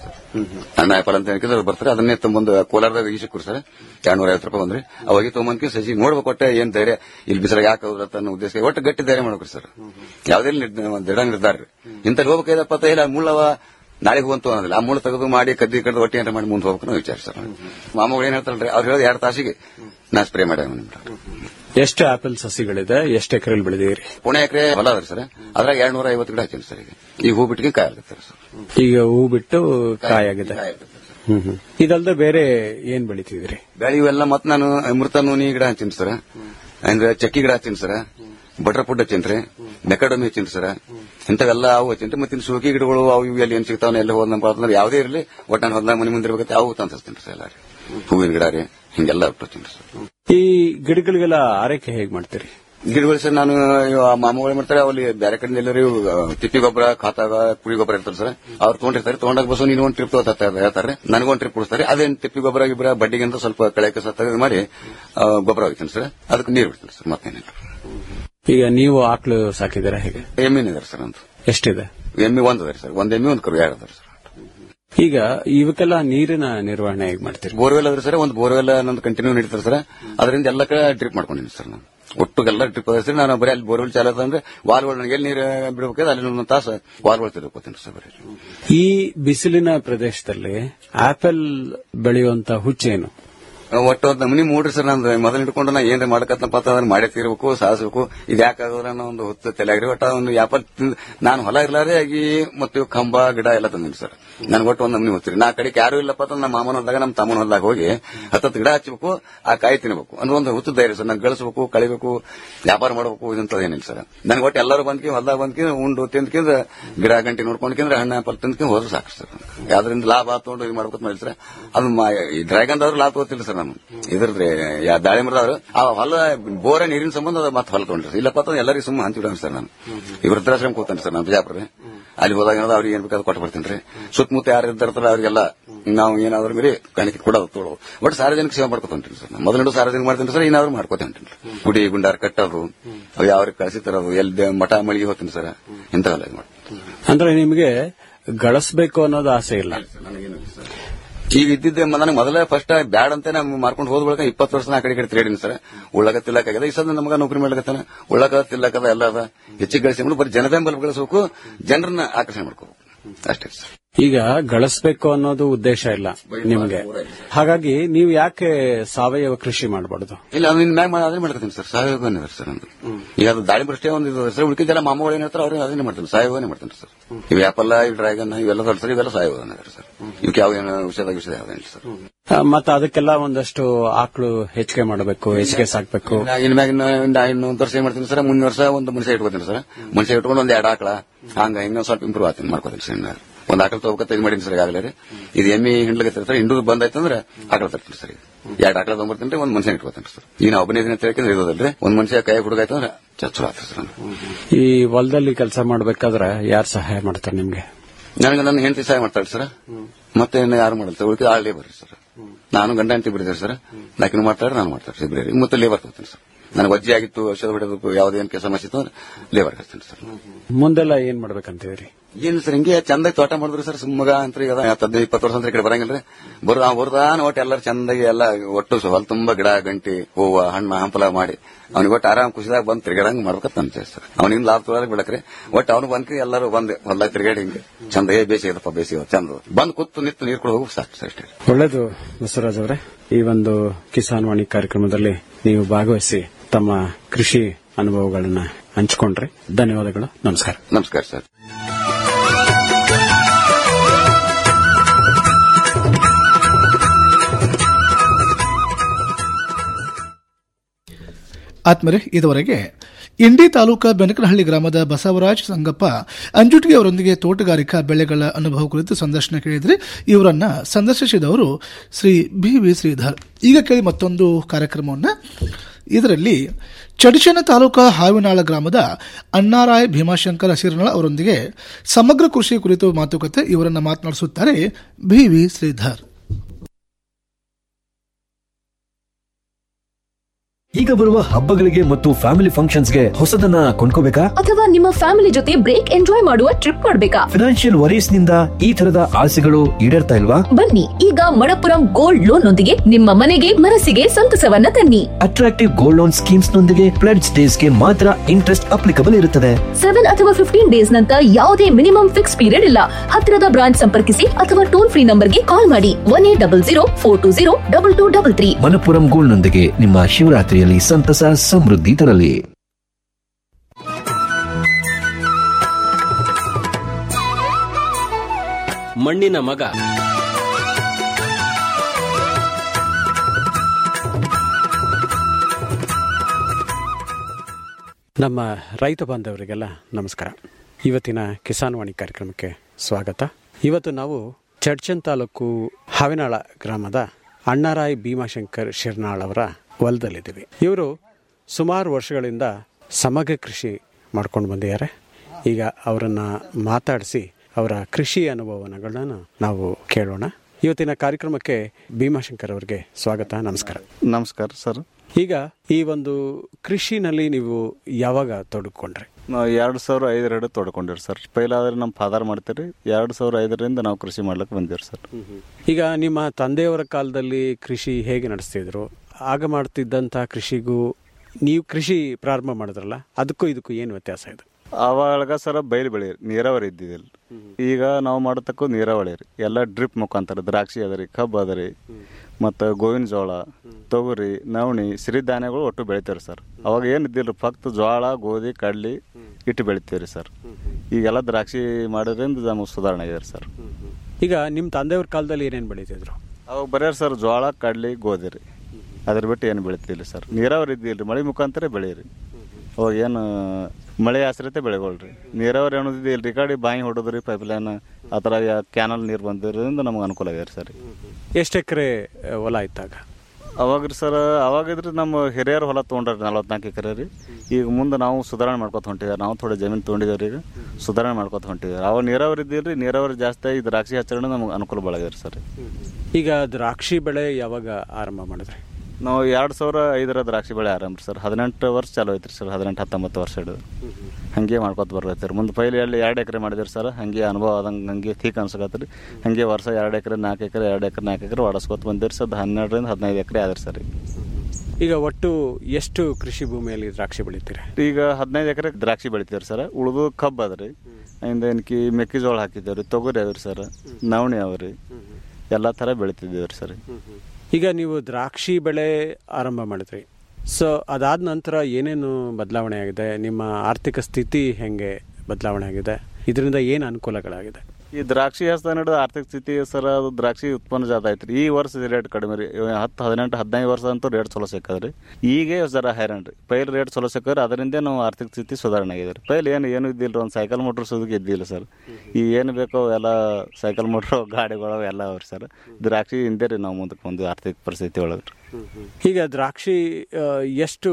ಅಣ್ಣ ಆಪಲ್ ಅಂತ ಹೇಳಿದ್ರೆ ಬರ್ತಾರೆ ಅದನ್ನೇ ತುಂಬೊಂದು ಕೋಲಾರದಾಗ ಈ ಸಿಕ್ಕರು ಸರ್ ಎರಡ್ನೂರ ಐವತ್ತು ರೂಪಾಯಿ ಬಂದ್ರಿ ಅವಾಗ ತೊಗೊಂಬಂದ್ಕಿ ಸಸಿ ನೋಡ್ಬೇಕು ಒಟ್ಟೆ ಏನ್ ಧೈರ್ಯ ಇಲ್ಲಿ ಬಿಸಿಲಾಗ ಯಾಕೆ ಹೋದ್ರ ಅನ್ನೋ ಉದ್ದೇಶ ಒಟ್ಟು ಗಟ್ಟಿ ಧೈರ್ಯ ಮಾಡ್ಬೇಕ್ರಿ ಸರ್ ಯಾವ್ದೇ ದೃಢ ನಿರ್ಧಾರ ರೀ ಇಂಥ ಹೋಗ್ಬೇಕೈದಪ್ಪ ಅಂತ ಇಲ್ಲ ಮುಳ್ಳವ ನಾಳೆಗೆ ಹೋಗಂತ ಅನ್ನೋದಿಲ್ಲ ಆ ಮುಳ್ಳು ತೆಗೆದು ಮಾಡಿ ಕದ್ದಿ ಕಡ್ದು ಒಟ್ಟಿ ಅಂತ ಮಾಡಿ ಮುಂದೆ ಹೋಗ್ಬೇಕು ಅನ್ನೋ ವಿಚಾರ ಸರ್ ಮಾಮಗಳು ಏನ್ ಹೇಳ್ತಾರಲ್ರಿ ಅವ್ರು ಹೇಳೋದು ಎರಡು ತಾಸಿಗೆ ನಾ ಸ್ಪ್ರೇ ಮಾಡಿ ಎಷ್ಟು ಆಪಲ್ ಸಸಿಗಳಿದೆ ಎಷ್ಟು ಎಕರೆಯಲ್ಲಿ ಬೆಳೆದಿದ್ದೀರಿ ಪುಣೆ ಎಕರೆ ಹೊಲ ಅದ್ರಿ ಸರ್ ಅದ್ರಾಗ ಎರಡ್ನೂರ ಐವತ್ತು ಗಿಡ ಹಚ್ಚೀನಿ ಸರ್ ಈಗ ಈಗ ಹೂ ಬಿಟ್ಟಿಗೆ ಕಾಯಿ ಆಗುತ್ತೆ ಸರ್ ಈಗ ಹೂ ಬಿಟ್ಟು ಕಾಯಾಗಿದೆ ಹ್ಮ್ ಹ್ಮ್ ಇದಲ್ಲದೆ ಬೇರೆ ಏನ್ ಬೆಳಿತಿದ್ದೀರಿ ಬೆಳೆ ಇವೆಲ್ಲ ಮತ್ತೆ ನಾನು ಅಮೃತ ನೂನಿ ಗಿಡ ಹಚ್ಚೀನಿ ಸರ್ ಅಂದ್ರೆ ಚಕ್ಕಿ ಗಿಡ ಹಚ್ಚೀನಿ ಸರ್ ಬಟರ್ ಫುಡ್ ಹಚ್ಚೀನ್ರಿ ಮೆಕಡಮಿ ಹಚ್ಚೀನಿ ಸರ್ ಇಂಥವೆಲ್ಲ ಅವು ಹಚ್ಚೀನಿ ಮತ್ತೆ ಇನ್ನು ಶೋಕಿ ಗಿಡಗಳು ಅವು ಇವು ಎಲ್ಲಿ ಏನ್ ಸಿಗ್ತಾವ ಎಲ್ಲ ಹೋದ ಅಂತಂದ್ರೆ ಯಾವುದೇ ಇರಲಿ ಒಟ್ಟು ನಾನು ಹೊಲ್ದಾಗ ಮನೆ ಮುಂದೆ ಇರ್ಬೇಕಂತ ಅವು ತಂದು ಹಚ್ತೀನಿ ಸರ್ ಎಲ್ಲ ರೀ ಹೂವಿನ ಗಿಡ ರೀ ಹಿಂಗೆಲ್ಲ ಹಚ್ಚೀನಿ ಸರ್ ಈ ಗಿಡಗಳಿಗೆಲ್ಲ ಆರೈಕೆ ಹೇಗ್ ಮಾಡ್ತೀರಿ ಗಿಡಗಳು ಸರ್ ನಾನು ಇವ ಮಾಮಗಳು ಮಾಡ್ತಾರೆ ಅಲ್ಲಿ ಬೇರೆ ಕಡೆ ಎಲ್ಲರೂ ತಿಪ್ಪಿ ಗೊಬ್ಬರ ಖಾತಾಗ ಕುರಿ ಗೊಬ್ಬರ ಇರ್ತಾರೆ ಸರ್ ಅವ್ರು ತಗೊಂಡಿರ್ತಾರೆ ತಗೊಂಡಾಗ ಬಸ್ ನೀನು ಒಂದು ಟ್ರಿಪ್ ಹೇಳ್ತಾರೆ ನನಗೊಂದು ಟ್ರಿಪ್ ಕೊಡಿಸ್ತಾರೆ ಅದೇನು ತಿಪ್ಪಿ ಗೊಬ್ಬರ ಗಿಬ್ಬರ ಬಡ್ಡಿಗೆ ಅಂತ ಸ್ವಲ್ಪ ಕಳೆ ಕಸ ತೆಗೆದು ಮಾಡಿ ಆ, ಗೊಬ್ಬರ ಹೋಗ್ತೀನಿ ಸರ್ ಅದಕ್ಕೆ ನೀರು ಬಿಡ್ತೀನಿ ಸರ್ ಮತ್ತೇನಿಲ್ಲ ಈಗ ನೀವು ಆಕಳು ಸಾಕಿದ್ದೀರಾ ಹೇಗೆ ಎಮ್ಮಿನಿದ್ದಾರೆ ಸರ್ ಅಂತ ಎಷ್ಟಿದೆ ಎಮ್ಮಿ ಒಂದು ಅದಾರೆ ಸರ್ ಒಂದ್ ಎಮ್ಮಿ ಒಂದು ಕರು ಎರಡು ಅದಾರೆ ಸರ್ ಈಗ ಇವಕ್ಕೆಲ್ಲ ನೀರಿನ ನಿರ್ವಹಣೆ ಹೇಗೆ ಮಾಡ್ತೀರಿ ಬೋರ್ವೆಲ್ ಅದ್ರ ಸರ್ ಒಂದು ಬೋರ್ವೆಲ್ ನಂದು ಕಂಟಿನ್ಯೂ ನಡೀತಾರೆ ಸರ್ ಅದರಿಂದ ಎಲ್ಲ ಕಡೆ ಡ್ರಿಪ್ ಮಾಡ್ಕೊಂಡಿನಿ ಸರ್ ನಾನು ಒಟ್ಟುಗೆಲ್ಲ ಡ್ರಿಪ್ ಅದ ಸರ್ ನಾನು ಬರೀ ಅಲ್ಲಿ ಬೋರ್ವೆಲ್ ಚಾಲ ಅಂದ್ರೆ ವಾಲ್ಗಳು ನನಗೆ ಎಲ್ಲಿ ನೀರು ಬಿಡಬೇಕಾದ್ರೆ ಅಲ್ಲಿ ಒಂದು ತಾಸು ವಾಲ್ಗಳು ತಿರುಗ್ಕೋತೀನಿ ಸರ್ ಬರೀ ಈ ಬಿಸಿಲಿನ ಪ್ರದೇಶದಲ್ಲಿ ಆಪಲ್ ಬೆಳೆಯುವಂತ ಹುಚ್ಚೇನು ಒಟ್ಟು ಒಂದ್ ನಮನಿ ಮೂಡ್ರಿ ಸರ್ ನಂದು ಮೊದಲು ಹಿಡ್ಕೊಂಡು ನಾ ಏನ್ರಿ ಮಾಡಕತ್ತಪ್ಪ ಅಂತಂದ್ರೆ ಮಾಡೇ ತೀರ್ಬೇಕು ಸಾಧಿಸ್ಬೇಕು ಇದು ಯಾಕಾಗೋದ್ರ ಅನ್ನೋ ಒಂದು ಹೊತ್ತು ತಲೆಯಾಗ್ರಿ ಒಟ್ಟ ಒಂದು ಯಾಪಲ್ ತಿಂದ್- ನಾನು ಹೊಲ ಇರ್ಲಾರೆ ಆಗಿ ಮತ್ತೆ ಇವು ಕಂಬ ಗಿಡ ಎಲ್ಲ ತಂದಿನಿ ಸರ್ ನನ್ಗೆ ಒಟ್ಟು ಒಂದು ನಮನಿ ಹೊತ್ತಿರಿ ನಾ ಕಡೆಗೆ ಯಾರು ಇಲ್ಲಪ್ಪ ಅಂತ ನಮ್ಮ ಮಾಮನ ಹೊಲ್ದಾಗ ನಮ್ಮ ತಮ್ಮನ ಹೊಲ್ದಾಗ ಹೋಗಿ ಹತ್ತತ್ತು ಗಿಡ ಹಚ್ಚಬೇಕು ಆ ಕಾಯಿ ತಿನ್ಬೇಕು ಅಂದ್ರೆ ಒಂದು ಹುತ್ತು ಧೈರ್ಯ ಸರ್ ನಾನು ಗಳಿಸ್ಬೇಕು ಕಳಿಬೇಕು ವ್ಯಾಪಾರ ಮಾಡಬೇಕು ಇದಂತದ್ದು ಏನಿಲ್ಲ ಸರ್ ನನಗೆ ಒಟ್ಟು ಎಲ್ಲರೂ ಬಂದ್ಕಿ ಹೊಲ್ದಾಗ ಬಂದ್ಕಿ ಉಂಡು ತಿಂದ್ಕಿಂದ ಗಿಡ ಗಂಟೆ ನೋಡ್ಕೊಂಡ್ಕಿಂದ್ರೆ ಹಣ್ಣು ಆಪಲ್ ತಿಂದ್ಕೊಂಡು ಹೋದ್ರೆ ಸಾಕು ಸರ್ ಯಾವ್ದ್ರಿಂದ ಲಾಭ ತಗೊಂಡು ಇದು ಮಾಡ್ಬೇಕು ಮಾಡಿ ಸರ್ ಅದು ಮ- ಈ ಡ್ರ್ಯಾಗನ್ ಅವ್ರು ಲಾಭ ತಗೋತಿಲ್ಲ ಸರ್ ನಾನು ಇದ್ರದ್ರಿ ಯಾ ದಾಳಿಂಬ್ರದವ್ರು ಆ ಹೊಲ ಬೋರ ನೀರಿನ ಸಂಬಂಧ ಅದು ಮತ್ತೆ ಹೊಲ ತಗೊಂಡ್ರಿ ಇಲ್ಲಪ್ಪ ಅಂತಂದ್ರೆ ಎಲ್ಲರಿಗೂ ಸುಮ್ಮನೆ ಹಂಚಿಬಿಡ ಸರ್ ನಾನು ಈ ವೃದ್ಧಾಶ್ರಮ ಕೂತಾನೆ ಸರ್ ನಾನು ಬಿಜಾಪುರ ಅಲ್ಲಿ ಹೋದಾಗ ಏನಾದ್ರು ಅವ್ರಿಗೆ ಏನ್ ಬೇಕಾದ್ರೆ ಕೊಟ್ಟು ಬರ್ತೀನಿ ರೀ ಸುತ್ತಮುತ್ತ ಯಾರು ಇರ್ತಾರ ಅವ್ರಿಗೆಲ್ಲ ನಾವು ಏನಾದ್ರು ಬೇರೆ ಕಾಣಿಕೆ ಕೊಡೋದು ತೊಳೋದು ಬಟ್ ಸಾರ್ವಜನಿಕ ಸೇವೆ ಮಾಡ್ಕೊತೀನಿ ಸರ್ ನಾನು ಮೊದಲು ಸಾರ್ವಜನಿಕ ಮಾಡ್ತೀನಿ ಸರ್ ಏನಾದ್ರು ಮಾಡ್ಕೊತೀನಿ ಗುಡಿ ಗುಂಡಾರ್ ಕಟ್ಟೋದು ಅವು ಯಾವ ಕಳಿಸಿ ತರೋದು ಎಲ್ಲಿ ಮಠ ಮಳಿಗೆ ಹೋಗ್ತೀನಿ ಸರ್ ಇಂಥವೆಲ್ಲ ಇದು ಮಾಡ್ತೀನಿ ಅಂದ್ರೆ ನಿಮಗೆ ಗಳಿಸ್ಬೇಕು ಅನ್ನೋದು ಆಸೆ ಇಲ್ಲ ಈಗ ಇದ್ದಿದ್ದೆ ಮ- ನನಗೆ ಮೊದಲೇ ಫಸ್ಟ್ ಬ್ಯಾಡ್ ಅಂತ ನಾವು ಮಾರ್ಕೊಂಡು ಹೋದ ಬಳಿಕ ಇಪ್ಪತ್ತು ವರ್ಷ ಆ ಕಡೆ ಈ ಕಡೆ ತಿರುಗಾಡಿನಿ ಸರ್ ಉಳ್ಳಾಗ ತಿಲ್ಲಕ್ಕಾಗದ ಈ ಸದ ನಮಗ ನೌಕರಿ ಮಾಡ್ಲಕತ್ತಾನ ಉಳ್ಳಾಗ ತಿಲ್ಲಕ್ಕದ ಎಲ್ಲ ಅದ ಹೆಚ್ಚಿಗೆ ಗಳಿಸಿ ಬರೀ ಜನ ಬೆಂಬಲ ಗಳಿಸಬೇಕು ಜನರನ್ನ ಆಕರ್ಷಣೆ ಮಾಡ್ಕೋಬೇಕು ಅಷ್ಟೇ ಸರ್ ಈಗ ಗಳಿಸ್ಬೇಕು ಅನ್ನೋದು ಉದ್ದೇಶ ಇಲ್ಲ ನಿಮಗೆ ಹಾಗಾಗಿ ನೀವು ಯಾಕೆ ಸಾವಯವ ಕೃಷಿ ಮಾಡಬಾರ್ದು ಇಲ್ಲ ಅದು ಇನ್ ಮ್ಯಾಗ ಅದೇ ಮಾಡ್ಕೊತೀನಿ ಸರ್ ಸಾವಯವನೇ ಅದ ಸರ್ ನಂದು ಈಗ ಅದು ದಾಳಿಂಬೆ ಅಷ್ಟೇ ಒಂದು ಇದು ಸರ್ ಉಳ್ಕಿದ್ದೆಲ್ಲ ಮಾಮಗಳು ಏನ್ ಹೇಳ್ತಾರೆ ಅವ್ರು ಅದನ್ನೇ ಮಾಡ್ತೀನಿ ಸಾವಯವನೇ ಮಾಡ್ತೀನಿ ಸರ್ ಇವು ಆಪಲ್ ಇವು ಡ್ರ್ಯಾಗನ್ ಇವೆಲ್ಲ ದೊಡ್ಡ ಸರ್ ಇವೆಲ್ಲ ಸಾವಯವನೇ ಅದಾರೆ ಸರ್ ಇವಕ್ಕೆ ಯಾವ ಏನು ವಿಷಯದಾಗ ವಿಷಯ ಯಾವ್ದೇನಿಲ್ಲ ಸರ್ ಆ, ಮತ್ತೆ ಅದಕ್ಕೆಲ್ಲ ಒಂದಷ್ಟು ಆಕಳು ಹೆಚ್ಚಿಗೆ ಮಾಡಬೇಕು ಹೆಚ್ಚಿಗೆ ಸಾಕ್ಬೇಕು ಇನ್ ಮ್ಯಾಗ ಇನ್ನು ಇನ್ನು ಇನ್ನೊಂದು ವರ್ಷ ಏನ್ ಮಾಡ್ತೀನಿ ಸರ್ ಮುಂದಿನ ವರ್ಷ ಒಂದು ಮನುಷ್ಯ ಇಟ್ಕೋತೀನಿ ಸರ್ ಮನುಷ್ಯ ಇಟ್ಕೊಂಡು ಒಂದ್ ಎರಡು ಆಕಳ ಹಂಗ ಹಿಂಗ ಸ್ವಲ್ಪ ಇಂಪ್ರೂವ್ ಆಗ್ತೀನಿ ಮಾಡ್ಕೋತೀನಿ ಸರ್ ಇನ್ನು. ಒಂದ್ ಆಕಳ ತಗೋಬೇಕಂತ ಇದು ಮಾಡೀನಿ ಸರ್ ಈಗಾಗಲೇ ರೀ ಇದು ಎಮ್ಮಿ ಹಿಂಡ್ಲಕ್ಕೆ ಸರ್ ಹಿಂಡು ಬಂದಾಯ್ತಂದ್ರೆ ಆಕಳ ತರ್ತೀನಿ ಸರ್ ಈಗ ಎರಡು ಆಕಳ ತಗೊಂಡ್ಬರ್ತೀನಿ ರೀ ಒಂದ್ ಮನುಷ್ಯ ಇಟ್ಕೋತೀನಿ ಸರ್ ಈಗ ನಾವು ಒಬ್ಬನೇ ದಿನ ತಿಳ್ಕೊಂಡ್ರೆ ಇರೋದಲ್ರಿ ಒಂದ್ ಮನುಷ್ಯ ಕೈ ಹುಡುಗಾಯ್ತಂದ್ರೆ ಚಚ್ಚು ಆಗ್ತದೆ ಸರ್ ಈ ಹೊಲದಲ್ಲಿ ಕೆಲಸ ಮಾಡ್ಬೇಕಾದ್ರೆ ಯಾರು ಸಹಾಯ ಮಾಡ್ತಾರೆ ನಿಮ್ಗೆ ನನಗೆ ನನ್ನ ಹೆಂಡತಿ ಸಹಾಯ ಮಾಡ್ತಾಳೆ ಸರ್ ಮತ್ತೆ ಇನ್ನು ಯಾರು ಮಾಡಲ್ಲ ಉಳಿದ ಆಳ್ಲೇ ಬರ್ರಿ ಸರ್ ನಾನು ಗಂಡ ಹೆಂಡತಿ ಬಿಡಿದ್ದಾರೆ ಸರ್ ನಾಕಿನ ಮಾಡ್ತಾರೆ ನಾನು ಮಾಡ್ತಾರೆ ಇಬ್ಬರೇ ಮತ್ತೆ ಲೇಬರ್ ತಗೋತೀನಿ ಸರ್ ನನಗೆ ವಜ್ಜೆ ಆಗಿತ್ತು ಔಷಧ ಹೊಡೆದಕ್ಕೆ ಯಾವುದೇ ಕೆಲಸ ಸಮಸ್ಯೆ ಇತ್ತು ಅಂದ್ರೆ ಲೇಬರ್ ಕಳ್ತೀನಿ ಸರ್ ಮುಂದೆಲ್ಲ ಏನ್ ಮಾಡ್ಬೇಕಂತೀರಿ ಏನ್ ಸರ್ ಹಿಂಗೆ ಚಂದಾಗಿ ತೋಟ ಮಾಡಿದ್ರು ಸರ್ ಸುಮ್ಮಗ ಅಂತ ಈಗ ಹದಿನೈದು ಇಪ್ಪತ್ತು ವರ್ಷ ಅಂತ ಈ ಕಡೆ ಬರಂಗಿಲ್ರಿ ಬರು ಬರುದಾನ ಒಟ್ಟು ಎಲ್ಲರೂ ಚಂದಾಗಿ ಎಲ್ಲ ಒಟ್ಟು ಹೊಲ ತುಂಬಾ ಗಿಡ ಗಂಟಿ ಹೂವ ಹಣ್ಣು ಹಂಪಲ ಮಾಡಿ ಅವ್ನಿಗೆ ಒಟ್ಟು ಆರಾಮ್ ಖುಷಿದಾಗ ಬಂದು ತಿರ್ಗಾಡಂಗ್ ಮಾಡ್ಬೇಕಂತ ಅನ್ಸುತ್ತೆ ಸರ್ ಅವ್ನಿಗೆ ಲಾಭ ತೊಗೊಳಕ್ ಬಿಡಕ್ರಿ ಒಟ್ಟು ಅವ್ನು ಬಂದ್ರಿ ಎಲ್ಲರೂ ಬಂದೆ ಹೊಲ್ದಾಗ ತಿರ್ಗಾಡಿ ಹಿಂಗೆ ಚಂದ ಏ ಬೇಸಿ ಇದಪ್ಪ ಬೇಸಿ ಚಂದ ಬಂದ್ ಕೂತು ನಿಂತು ನೀರು ಕೂಡ ಹೋಗಿ ಸಾಕು ಸರ್ ಅಷ್ಟೇ ಒಳ್ಳೇದು ಬಸವರಾಜ್ ಅವರೇ ಈ ಒಂದು ಕಿಸಾನ್ ವಾಣಿ ಕಾರ್ಯಕ್ರಮದಲ್ಲಿ ನೀವು ಭಾಗವಹಿಸಿ ತಮ್ಮ ಕೃಷಿ ಅನುಭವಗಳನ್ನ ಹಂಚಿಕೊಂಡ್ರೆ ಧನ್ಯವಾದಗಳು ನಮಸ್ಕಾರ ನಮಸ್ಕಾರ ಸರ್ ಆತ್ಮರೆ ಇದುವರೆಗೆ ಇಂಡಿ ತಾಲೂಕಾ ಬೆನಕನಹಳ್ಳಿ ಗ್ರಾಮದ ಬಸವರಾಜ್ ಸಂಗಪ್ಪ ಅಂಜುಟಿಗೆ ಅವರೊಂದಿಗೆ ತೋಟಗಾರಿಕಾ ಬೆಳೆಗಳ ಅನುಭವ ಕುರಿತು ಸಂದರ್ಶನ ಕೇಳಿದ್ರೆ ಇವರನ್ನ ಸಂದರ್ಶಿಸಿದವರು ಶ್ರೀ ಬಿ ವಿ ಶ್ರೀಧರ್ ಈಗ ಕೇಳಿ ಮತ್ತೊಂದು ಕಾರ್ಯಕ್ರಮವನ್ನ ಇದರಲ್ಲಿ ಚಡಿಚನ ತಾಲೂಕಾ ಹಾವಿನಾಳ ಗ್ರಾಮದ ಅಣ್ಣಾರಾಯ್ ಭೀಮಾಶಂಕರ್ ಹಸಿರನಾಳ ಅವರೊಂದಿಗೆ ಸಮಗ್ರ ಕೃಷಿ ಕುರಿತು ಮಾತುಕತೆ ಇವರನ್ನ ಮಾತನಾಡಿಸುತ್ತಾರೆ ಬಿ ವಿ ಶ್ರೀಧರ್ ಈಗ ಬರುವ ಹಬ್ಬಗಳಿಗೆ ಮತ್ತು ಫ್ಯಾಮಿಲಿ ಫಂಕ್ಷನ್ಸ್ಗೆ ಹೊಸದನ್ನ ಕೊಂಡ್ಕೋಬೇಕಾ ಅಥವಾ ನಿಮ್ಮ ಫ್ಯಾಮಿಲಿ ಜೊತೆ ಬ್ರೇಕ್ ಎಂಜಾಯ್ ಮಾಡುವ ಟ್ರಿಪ್ ಮಾಡ್ಬೇಕಾ ಫಿನಾನ್ಷಿಯಲ್ ವರೀಸ್ ನಿಂದ ಈ ತರದ ಆಸೆಗಳು ಈಡೇರ್ತಾ ಇಲ್ವಾ ಬನ್ನಿ ಈಗ ಮಣಪುರಂ ಗೋಲ್ಡ್ ಲೋನ್ ನೊಂದಿಗೆ ನಿಮ್ಮ ಮನೆಗೆ ಮನಸ್ಸಿಗೆ ಸಂತಸವನ್ನ ತನ್ನಿ ಅಟ್ರಾಕ್ಟಿವ್ ಗೋಲ್ಡ್ ಲೋನ್ ಸ್ಕೀಮ್ಸ್ ನೊಂದಿಗೆ ಪ್ಲೆಡ್ಸ್ ಡೇಸ್ಗೆ ಮಾತ್ರ ಇಂಟ್ರೆಸ್ಟ್ ಅಪ್ಲಿಕಬಲ್ ಇರುತ್ತದೆ ಸೆವೆನ್ ಅಥವಾ ಫಿಫ್ಟೀನ್ ಡೇಸ್ ನಂತರ ಯಾವುದೇ ಮಿನಿಮಮ್ ಫಿಕ್ಸ್ ಪೀರಿಯಡ್ ಇಲ್ಲ ಹತ್ತಿರದ ಬ್ರಾಂಚ್ ಸಂಪರ್ಕಿಸಿ ಅಥವಾ ಟೋಲ್ ಫ್ರೀ ನಂಬರ್ಗೆ ಕಾಲ್ ಮಾಡಿ one eight double zero four two zero double two double three Manappuram gold ನೊಂದಿಗೆ ನಿಮ್ಮ ಶಿವರಾತ್ರಿಯಲ್ಲಿ ಸಂತಸ ಸಮೃದ್ಧಿ ತರಲಿ ಮಣ್ಣಿನ ಮಗ ನಮ್ಮ ರೈತ ಬಾಂಧವರಿಗೆಲ್ಲ ನಮಸ್ಕಾರ ಇವತ್ತಿನ ಕಿಸಾನ್ ವಾಣಿ ಕಾರ್ಯಕ್ರಮಕ್ಕೆ ಸ್ವಾಗತ ಇವತ್ತು ನಾವು ಚಡ್ಚನ್ ತಾಲೂಕು ಹಾವಿನಾಳ ಗ್ರಾಮದ ಅಣ್ಣಾರಾಯ್ ಭೀಮಾಶಂಕರ್ ಶಿರ್ನಾಳ್ ಅವರ ಹೊಲದಲ್ಲಿದ್ದೀವಿ ಇವರು ಸುಮಾರು ವರ್ಷಗಳಿಂದ ಸಮಗ್ರ ಕೃಷಿ ಮಾಡ್ಕೊಂಡು ಬಂದಿದ್ದಾರೆ ಈಗ ಅವರನ್ನು ಮಾತಾಡಿಸಿ ಅವರ ಕೃಷಿ ಅನುಭವಗಳನ್ನ ನಾವು ಕೇಳೋಣ ಇವತ್ತಿನ ಕಾರ್ಯಕ್ರಮಕ್ಕೆ ಭೀಮಾಶಂಕರ್ ಅವರಿಗೆ ಸ್ವಾಗತ ನಮಸ್ಕಾರ ನಮಸ್ಕಾರ ಸರ್ ಈಗ ಈ ಒಂದು ಕೃಷಿನಲ್ಲಿ ನೀವು ಯಾವಾಗ ತೊಡಕೊಂಡ್ರಿ ನಾವು ಎರಡು ಸಾವಿರ ಐದರ ತೊಡ್ಕೊಂಡಿರಿ ಸರ್ ಪೈಲಾದ್ರೆ ನಮ್ಮ ಫಾದರ್ ಮಾಡ್ತೀರಿ ಎರಡು ಸಾವಿರ ಐದರಿಂದ ನಾವು ಕೃಷಿ ಮಾಡ್ಲಿಕ್ಕೆ ಬಂದಿರಿ ಸರ್ ಈಗ ನಿಮ್ಮ ತಂದೆಯವರ ಕಾಲದಲ್ಲಿ ಕೃಷಿ ಹೇಗೆ ನಡೆಸ್ತಿದ್ರು ಆಗ ಮಾಡ್ತಿದ್ದಂಥ ಕೃಷಿಗೂ ನೀವು ಕೃಷಿ ಪ್ರಾರಂಭ ಮಾಡಿದ್ರಲ್ಲ ಅದಕ್ಕೂ ಇದಕ್ಕೂ ಏನು ವ್ಯತ್ಯಾಸ ಇದೆ ಅವಾಗ ಸರ ಬಯಲು ಬೆಳೆ ನೀರಾವರಿ ಇದ್ದಿದ್ದಿಲ್ಲ ಈಗ ನಾವು ಮಾಡತಕ್ಕ ನೀರಾವರಿ ರೀ ಎಲ್ಲ ಡ್ರಿಪ್ ಮುಖಾಂತರ ದ್ರಾಕ್ಷಿ ಅದ ರೀ ಕಬ್ಬು ಅದ ರೀ ಮತ್ತು ಗೋವಿನ ಜೋಳ ತೊಗರಿ ನವಣಿ ಸಿರಿಧಾನ್ಯಗಳು ಒಟ್ಟು ಬೆಳಿತೇವೆ ಸರ್ ಅವಾಗ ಏನು ಇದ್ದಿಲ್ಲ ಫಕ್ತ್ ಜೋಳ ಗೋಧಿ ಕಡ್ಲಿ ಇಟ್ಟು ಬೆಳಿತೀವಿ ರೀ ಸರ್ ಈಗೆಲ್ಲ ದ್ರಾಕ್ಷಿ ಮಾಡೋದ್ರಿಂದ ನಮಗೆ ಸುಧಾರಣೆ ಆಗಿದೆ ಸರ್ ಈಗ ನಿಮ್ಮ ತಂದೆಯವ್ರ ಕಾಲದಲ್ಲಿ ಏನೇನು ಬೆಳೀತಿದ್ರು ಅವಾಗ ಬರೀ ಸರ್ ಜೋಳ ಕಡ್ಲಿ ಗೋಧಿ ರೀ ಅದ್ರ ಬಿಟ್ಟು ಏನು ಬೆಳಿತಿಲ್ಲ ಸರ್ ನೀರಾವರಿ ಇದ್ದಿಲ್ಲ ಮಳೆ ಮುಖಾಂತರ ಬೆಳೀರಿ ಅವಾಗ ಏನು ಮಳೆ ಆಶ್ರಿತ ಬೆಳೆಗಳ್ರಿ ನೀರಾವರಿ ಅನ್ನೋದಿದ್ದು ಇಲ್ರಿ ಈ ಕಡೆ ಬಾಯಿ ಹೊಡೋದ್ರಿ ಪೈಪ್ ಲೈನ್ ಆ ಥರ ಕ್ಯಾನಲ್ ನೀರು ಬಂದಿರೋದ್ರಿಂದ ನಮ್ಗೆ ಅನುಕೂಲ ಆಗ್ಯಾರ ಸರ್ ಎಷ್ಟು ಎಕರೆ ಹೊಲ ಇದ್ದಾಗ ಅವಾಗ ರೀ ಸರ್ ಅವಾಗಿದ್ರೆ ನಮ್ಮ ಹಿರಿಯರ ಹೊಲ ತೊಗೊಂಡ್ರಿ ನಲ್ವತ್ನಾಲ್ಕು ಎಕರೆ ರೀ ಈಗ ಮುಂದೆ ನಾವು ಸುಧಾರಣೆ ಮಾಡ್ಕೊತ ಹೊಂಟಿದ್ದಾರೆ ನಾವು ಥೋಡೆ ಜಮೀನು ತೊಗೊಂಡಿದ್ದೇವೆ ಈಗ ಸುಧಾರಣೆ ಮಾಡ್ಕೊತ ಹೊಂಟಿದ್ದಾರೆ ಅವಾಗ ನೀರಾವರಿ ಇದ್ದಿಲ್ರಿ ನೀರಾವರಿ ಜಾಸ್ತಿ ಆಗಿ ದ್ರಾಕ್ಷಿ ಹಚ್ಚರಣೆ ನಮ್ಗೆ ಅನುಕೂಲ ಬಳಗ್ಯಾರ ಸರ್ ಈಗ ದ್ರಾಕ್ಷಿ ಬೆಳೆ ಯಾವಾಗ ಆರಂಭ ಮಾಡಿದ್ರಿ ನಾವು ಎರಡು ಸಾವಿರ ಐದರ ದ್ರಾಕ್ಷಿ ಬೆಳೆ ಆರಂಭ ಸರ್ ಹದಿನೆಂಟು ವರ್ಷ ಚಾಲು ಐತ್ರಿ ಸರ್ ಹದಿನೆಂಟು ಹತ್ತೊಂಬತ್ತು ವರ್ಷ ಹಿಡಿದು ಹಂಗೆ ಮಾಡ್ಕೊತ ಬರ್ತೈತೆ ಮುಂದೆ ಪೈಲಿ ಅಲ್ಲಿ ಎರಡು ಎಕರೆ ಮಾಡಿದ್ರಿ ಸರ್ ಹಂಗೆ ಅನುಭವ ಆದಂಗೆ ಹಂಗೆ ಥೀಕ್ ಅನ್ಸಕತ್ರಿ ಹಂಗೆ ವರ್ಷ ಎರಡು ಎಕರೆ ನಾಲ್ಕು ಎಕರೆ ಎರಡು ಎಕರೆ ನಾಲ್ಕು ಎಕರೆ ಹೊಡಸ್ಕೊತ ಬಂದಿರಿ ಸರ್ ಹನ್ನೆರಡರಿಂದ ಹದಿನೈದು ಎಕರೆ ಆದ್ರಿ ಸರ್ ಈಗ ಒಟ್ಟು ಎಷ್ಟು ಕೃಷಿ ಭೂಮಿಯಲ್ಲಿ ದ್ರಾಕ್ಷಿ ಬೆಳಿತೀರಿ ಈಗ ಹದಿನೈದು ಎಕರೆ ದ್ರಾಕ್ಷಿ ಬೆಳಿತೀವ್ರಿ ಸರ್ ಉಳಿದು ಕಬ್ಬು ಅದ ರೀ ಇಂದ ಏನಕಿ ಮೆಕ್ಕೆಜೋಳ ಹಾಕಿದ್ದೇವ್ರಿ ತೊಗರಿ ಅದ್ರಿ ಸರ್ ನವಣಿ ಅವ್ರಿ ಎಲ್ಲ ಥರ ಬೆಳಿತಿದ್ದೇವ್ರಿ ಸರ್ ಈಗ ನೀವು ದ್ರಾಕ್ಷಿ ಬೆಳೆ ಆರಂಭ ಮಾಡಿದ್ರಿ ಸೊ ಅದಾದ ನಂತರ ಏನೇನು ಬದಲಾವಣೆ ಆಗಿದೆ ನಿಮ್ಮ ಆರ್ಥಿಕ ಸ್ಥಿತಿ ಹೆಂಗೆ ಬದಲಾವಣೆ ಆಗಿದೆ ಇದರಿಂದ ಏನು ಅನುಕೂಲಗಳಾಗಿದೆ ಈ ದ್ರಾಕ್ಷಿ ಹಸ್ತ ನಡೆದ ಆರ್ಥಿಕ ಸ್ಥಿತಿ ಸರ್ ಅದು ದ್ರಾಕ್ಷಿ ಉತ್ಪನ್ನ ಜಾತ ಐತ್ರಿ ಈ ವರ್ಷ ರೇಟ್ ಕಡಿಮೆ ರೀ ಹತ್ತು ಹದಿನೆಂಟು ಹದಿನೈದು ವರ್ಷ ಅಂತೂ ರೇಟ್ ಚಲೋ ಸಿಕ್ಕದ್ರಿ ಈಗ ಜರ ಹೈರಾಣ ರೀ ಪೈಲ್ ರೇಟ್ ಚಲೋ ಸಿಕ್ಕದ್ರೆ ಅದರಿಂದ ನಾವು ಆರ್ಥಿಕ ಸ್ಥಿತಿ ಸುಧಾರಣೆ ಆಗಿದೆ ರೀ ಪೈಲ್ ಏನು ಏನು ಇದ್ದಿಲ್ಲ ಒಂದು ಸೈಕಲ್ ಮೋಟ್ರ್ ಸುದಕ್ಕೆ ಇದ್ದಿಲ್ಲ ಸರ್ ಈ ಏನು ಬೇಕೋ ಎಲ್ಲ ಸೈಕಲ್ ಮೋಟ್ರ್ ಗಾಡಿಗಳು ಎಲ್ಲ ಅವ್ರಿ ಸರ್ ದ್ರಾಕ್ಷಿ ಹಿಂದೆ ರೀ ನಾವು ಮುಂದಕ್ಕೆ ಒಂದು ಆರ್ಥಿಕ ಪರಿಸ್ಥಿತಿ ಒಳಗೆ ರೀ ಈಗ ದ್ರಾಕ್ಷಿ ಆ, ಎಷ್ಟು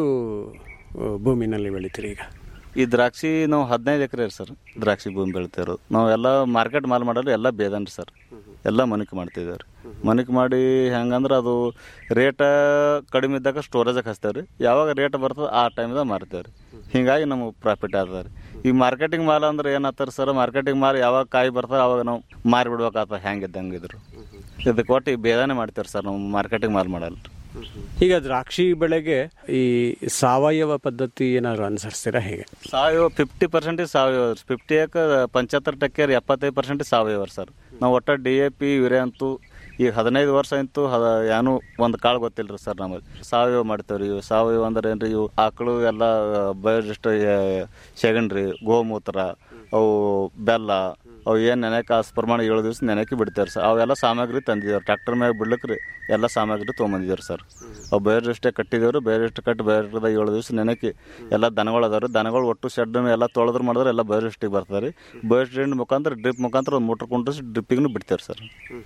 ಆ, ಭೂಮಿನಲ್ಲಿ ಬೆಳಿತೀರಿ ಈಗ ಈ ದ್ರಾಕ್ಷಿ ನಾವು ಹದಿನೈದು ಎಕರೆ ಸರ್ ದ್ರಾಕ್ಷಿ ಭೂಮಿ ಬೆಳಿತಿರೋದು ನಾವೆಲ್ಲ ಮಾರ್ಕೆಟ್ ಮಾಲ್ ಮಾಡಲು ಎಲ್ಲ ಬೇದನ್ರಿ ಸರ್ ಎಲ್ಲ ಮನಿಕೆ ಮಾಡ್ತಿದ್ದೇವೆ ರೀ ಮನಿಕೆ ಮಾಡಿ ಹೆಂಗಂದ್ರೆ ಅದು ರೇಟ ಕಡಿಮೆ ಇದ್ದಾಗ ಸ್ಟೋರೇಜಕ್ಕೆ ಹಚ್ತೇವೆ ರೀ ಯಾವಾಗ ರೇಟ್ ಬರ್ತದೆ ಆ ಟೈಮ್ದಾಗ ಮಾರ್ತೇವೆ ರೀ ಹಿಂಗಾಗಿ ನಮಗೆ ಪ್ರಾಫಿಟ್ ಆಗ್ತದೆ ರೀ ಈ ಮಾರ್ಕೆಟಿಂಗ್ ಮಾಲ್ ಅಂದ್ರೆ ಏನಾಗ್ತಾರೆ ಸರ್ ಮಾರ್ಕೆಟಿಂಗ್ ಮಾಲ್ ಯಾವಾಗ ಕಾಯಿ ಬರ್ತದೆ ಅವಾಗ ನಾವು ಮಾರಿ ಬಿಡ್ಬೇಕಾಗ್ತದೆ ಹೆಂಗಿದ್ದಂಗೆ ಇದ್ರು ಇದಕ್ಕೆ ಒಟ್ಟು ಈ ಬೇದಾನೆ ಮಾಡ್ತೇವೆ ಸರ್ ನಾವು ಮಾರ್ಕೆಟಿಂಗ್ ಮಾಲ್ ಮಾಡಲ್ಲ ರೀ ಈಗ ದ್ರಾಕ್ಷಿ ಬೆಳೆಗೆ ಈ ಸಾವಯವ ಪದ್ಧತಿ ಏನಾದ್ರು ಅನುಸರಿಸ್ತೀರಾ ಹೇಗೆ ಸಾವಯವ ಫಿಫ್ಟಿ ಪರ್ಸೆಂಟ್ ಸಾವಯವ ಫಿಫ್ಟಿ ಯಾಕೆ ಪಂಚಹತ್ತರ ಟಕ್ಕೆ ಎಪ್ಪತ್ತೈದು ಪರ್ಸೆಂಟ್ ಸಾವಯವ ಸರ್ ನಾವು ಒಟ್ಟು ಡಿ ಎ ಪಿ ಯೂರಿಯಾ ಅಂತೂ ಈಗ ಹದಿನೈದು ವರ್ಷ ಅಂತೂ ಹದ ಏನು ಒಂದು ಕಾಳು ಗೊತ್ತಿಲ್ಲ ರೀ ಸರ್ ನಮಗೆ ಸಾವಯವ ಮಾಡ್ತೇವೆ ರೀ ಇವು ಸಾವಯವ ಅಂದ್ರೆ ಏನು ರೀ ಇವು ಆಕಳು ಎಲ್ಲ ಬಯೋಡಿಸ್ಟ್ ಸೆಗಣ್ರಿ ಗೋಮೂತ್ರ ಅವು ಬೆಲ್ಲ ಅವು ಏನು ನೆನೆಕ ಪ್ರಮಾಣ ಏಳು ದಿವಸ ನೆನೆಕೆ ಬಿಡ್ತೇವೆ ಸರ್ ಅವೆಲ್ಲ ಸಾಮಗ್ರಿ ತಂದಿದ್ದೇವೆ ಟ್ರ್ಯಾಕ್ಟರ್ ಮ್ಯಾಗ ಬಿಡ್ಲಿಕ್ಕೆ ರೀ ಎಲ್ಲ ಸಾಮಗ್ರಿ ತೊಗೊಂಬಂದಿದ್ದೇವೆ ಸರ್ ಅವು ಬಯೋಡಿಸ್ಟೇ ಕಟ್ಟಿದ್ದೇವ್ರಿ ಬಯೋಡಿಸ್ಟ್ ಕಟ್ಟಿ ಬಯೋಡಿಸ್ಟದ ಏಳು ದಿವಸ ನೆನೆಕಿ ಎಲ್ಲ ದನಗಳು ಅದಾವ್ರಿ ದನಗಳು ಒಟ್ಟು ಶೆಡ್ ಎಲ್ಲ ತೊಳೆದ್ರು ಮಾಡಿದ್ರೆ ಎಲ್ಲ ಬಯೋಡಿಸ್ಟಿಗೆ ಬರ್ತಾರೆ ರೀ ಬಯೋಡಿಸ್ಟ್ ಮುಖಾಂತರ ಡ್ರಿಪ್ ಮುಖಾಂತರ ಒಂದು ಮೋಟ್ರ್ ಕುಂಡ್ರಿಸಿ ಡ್ರಿಪ್ಪಿಗೂ ಬಿಡ್ತೇವೆ ಸರ್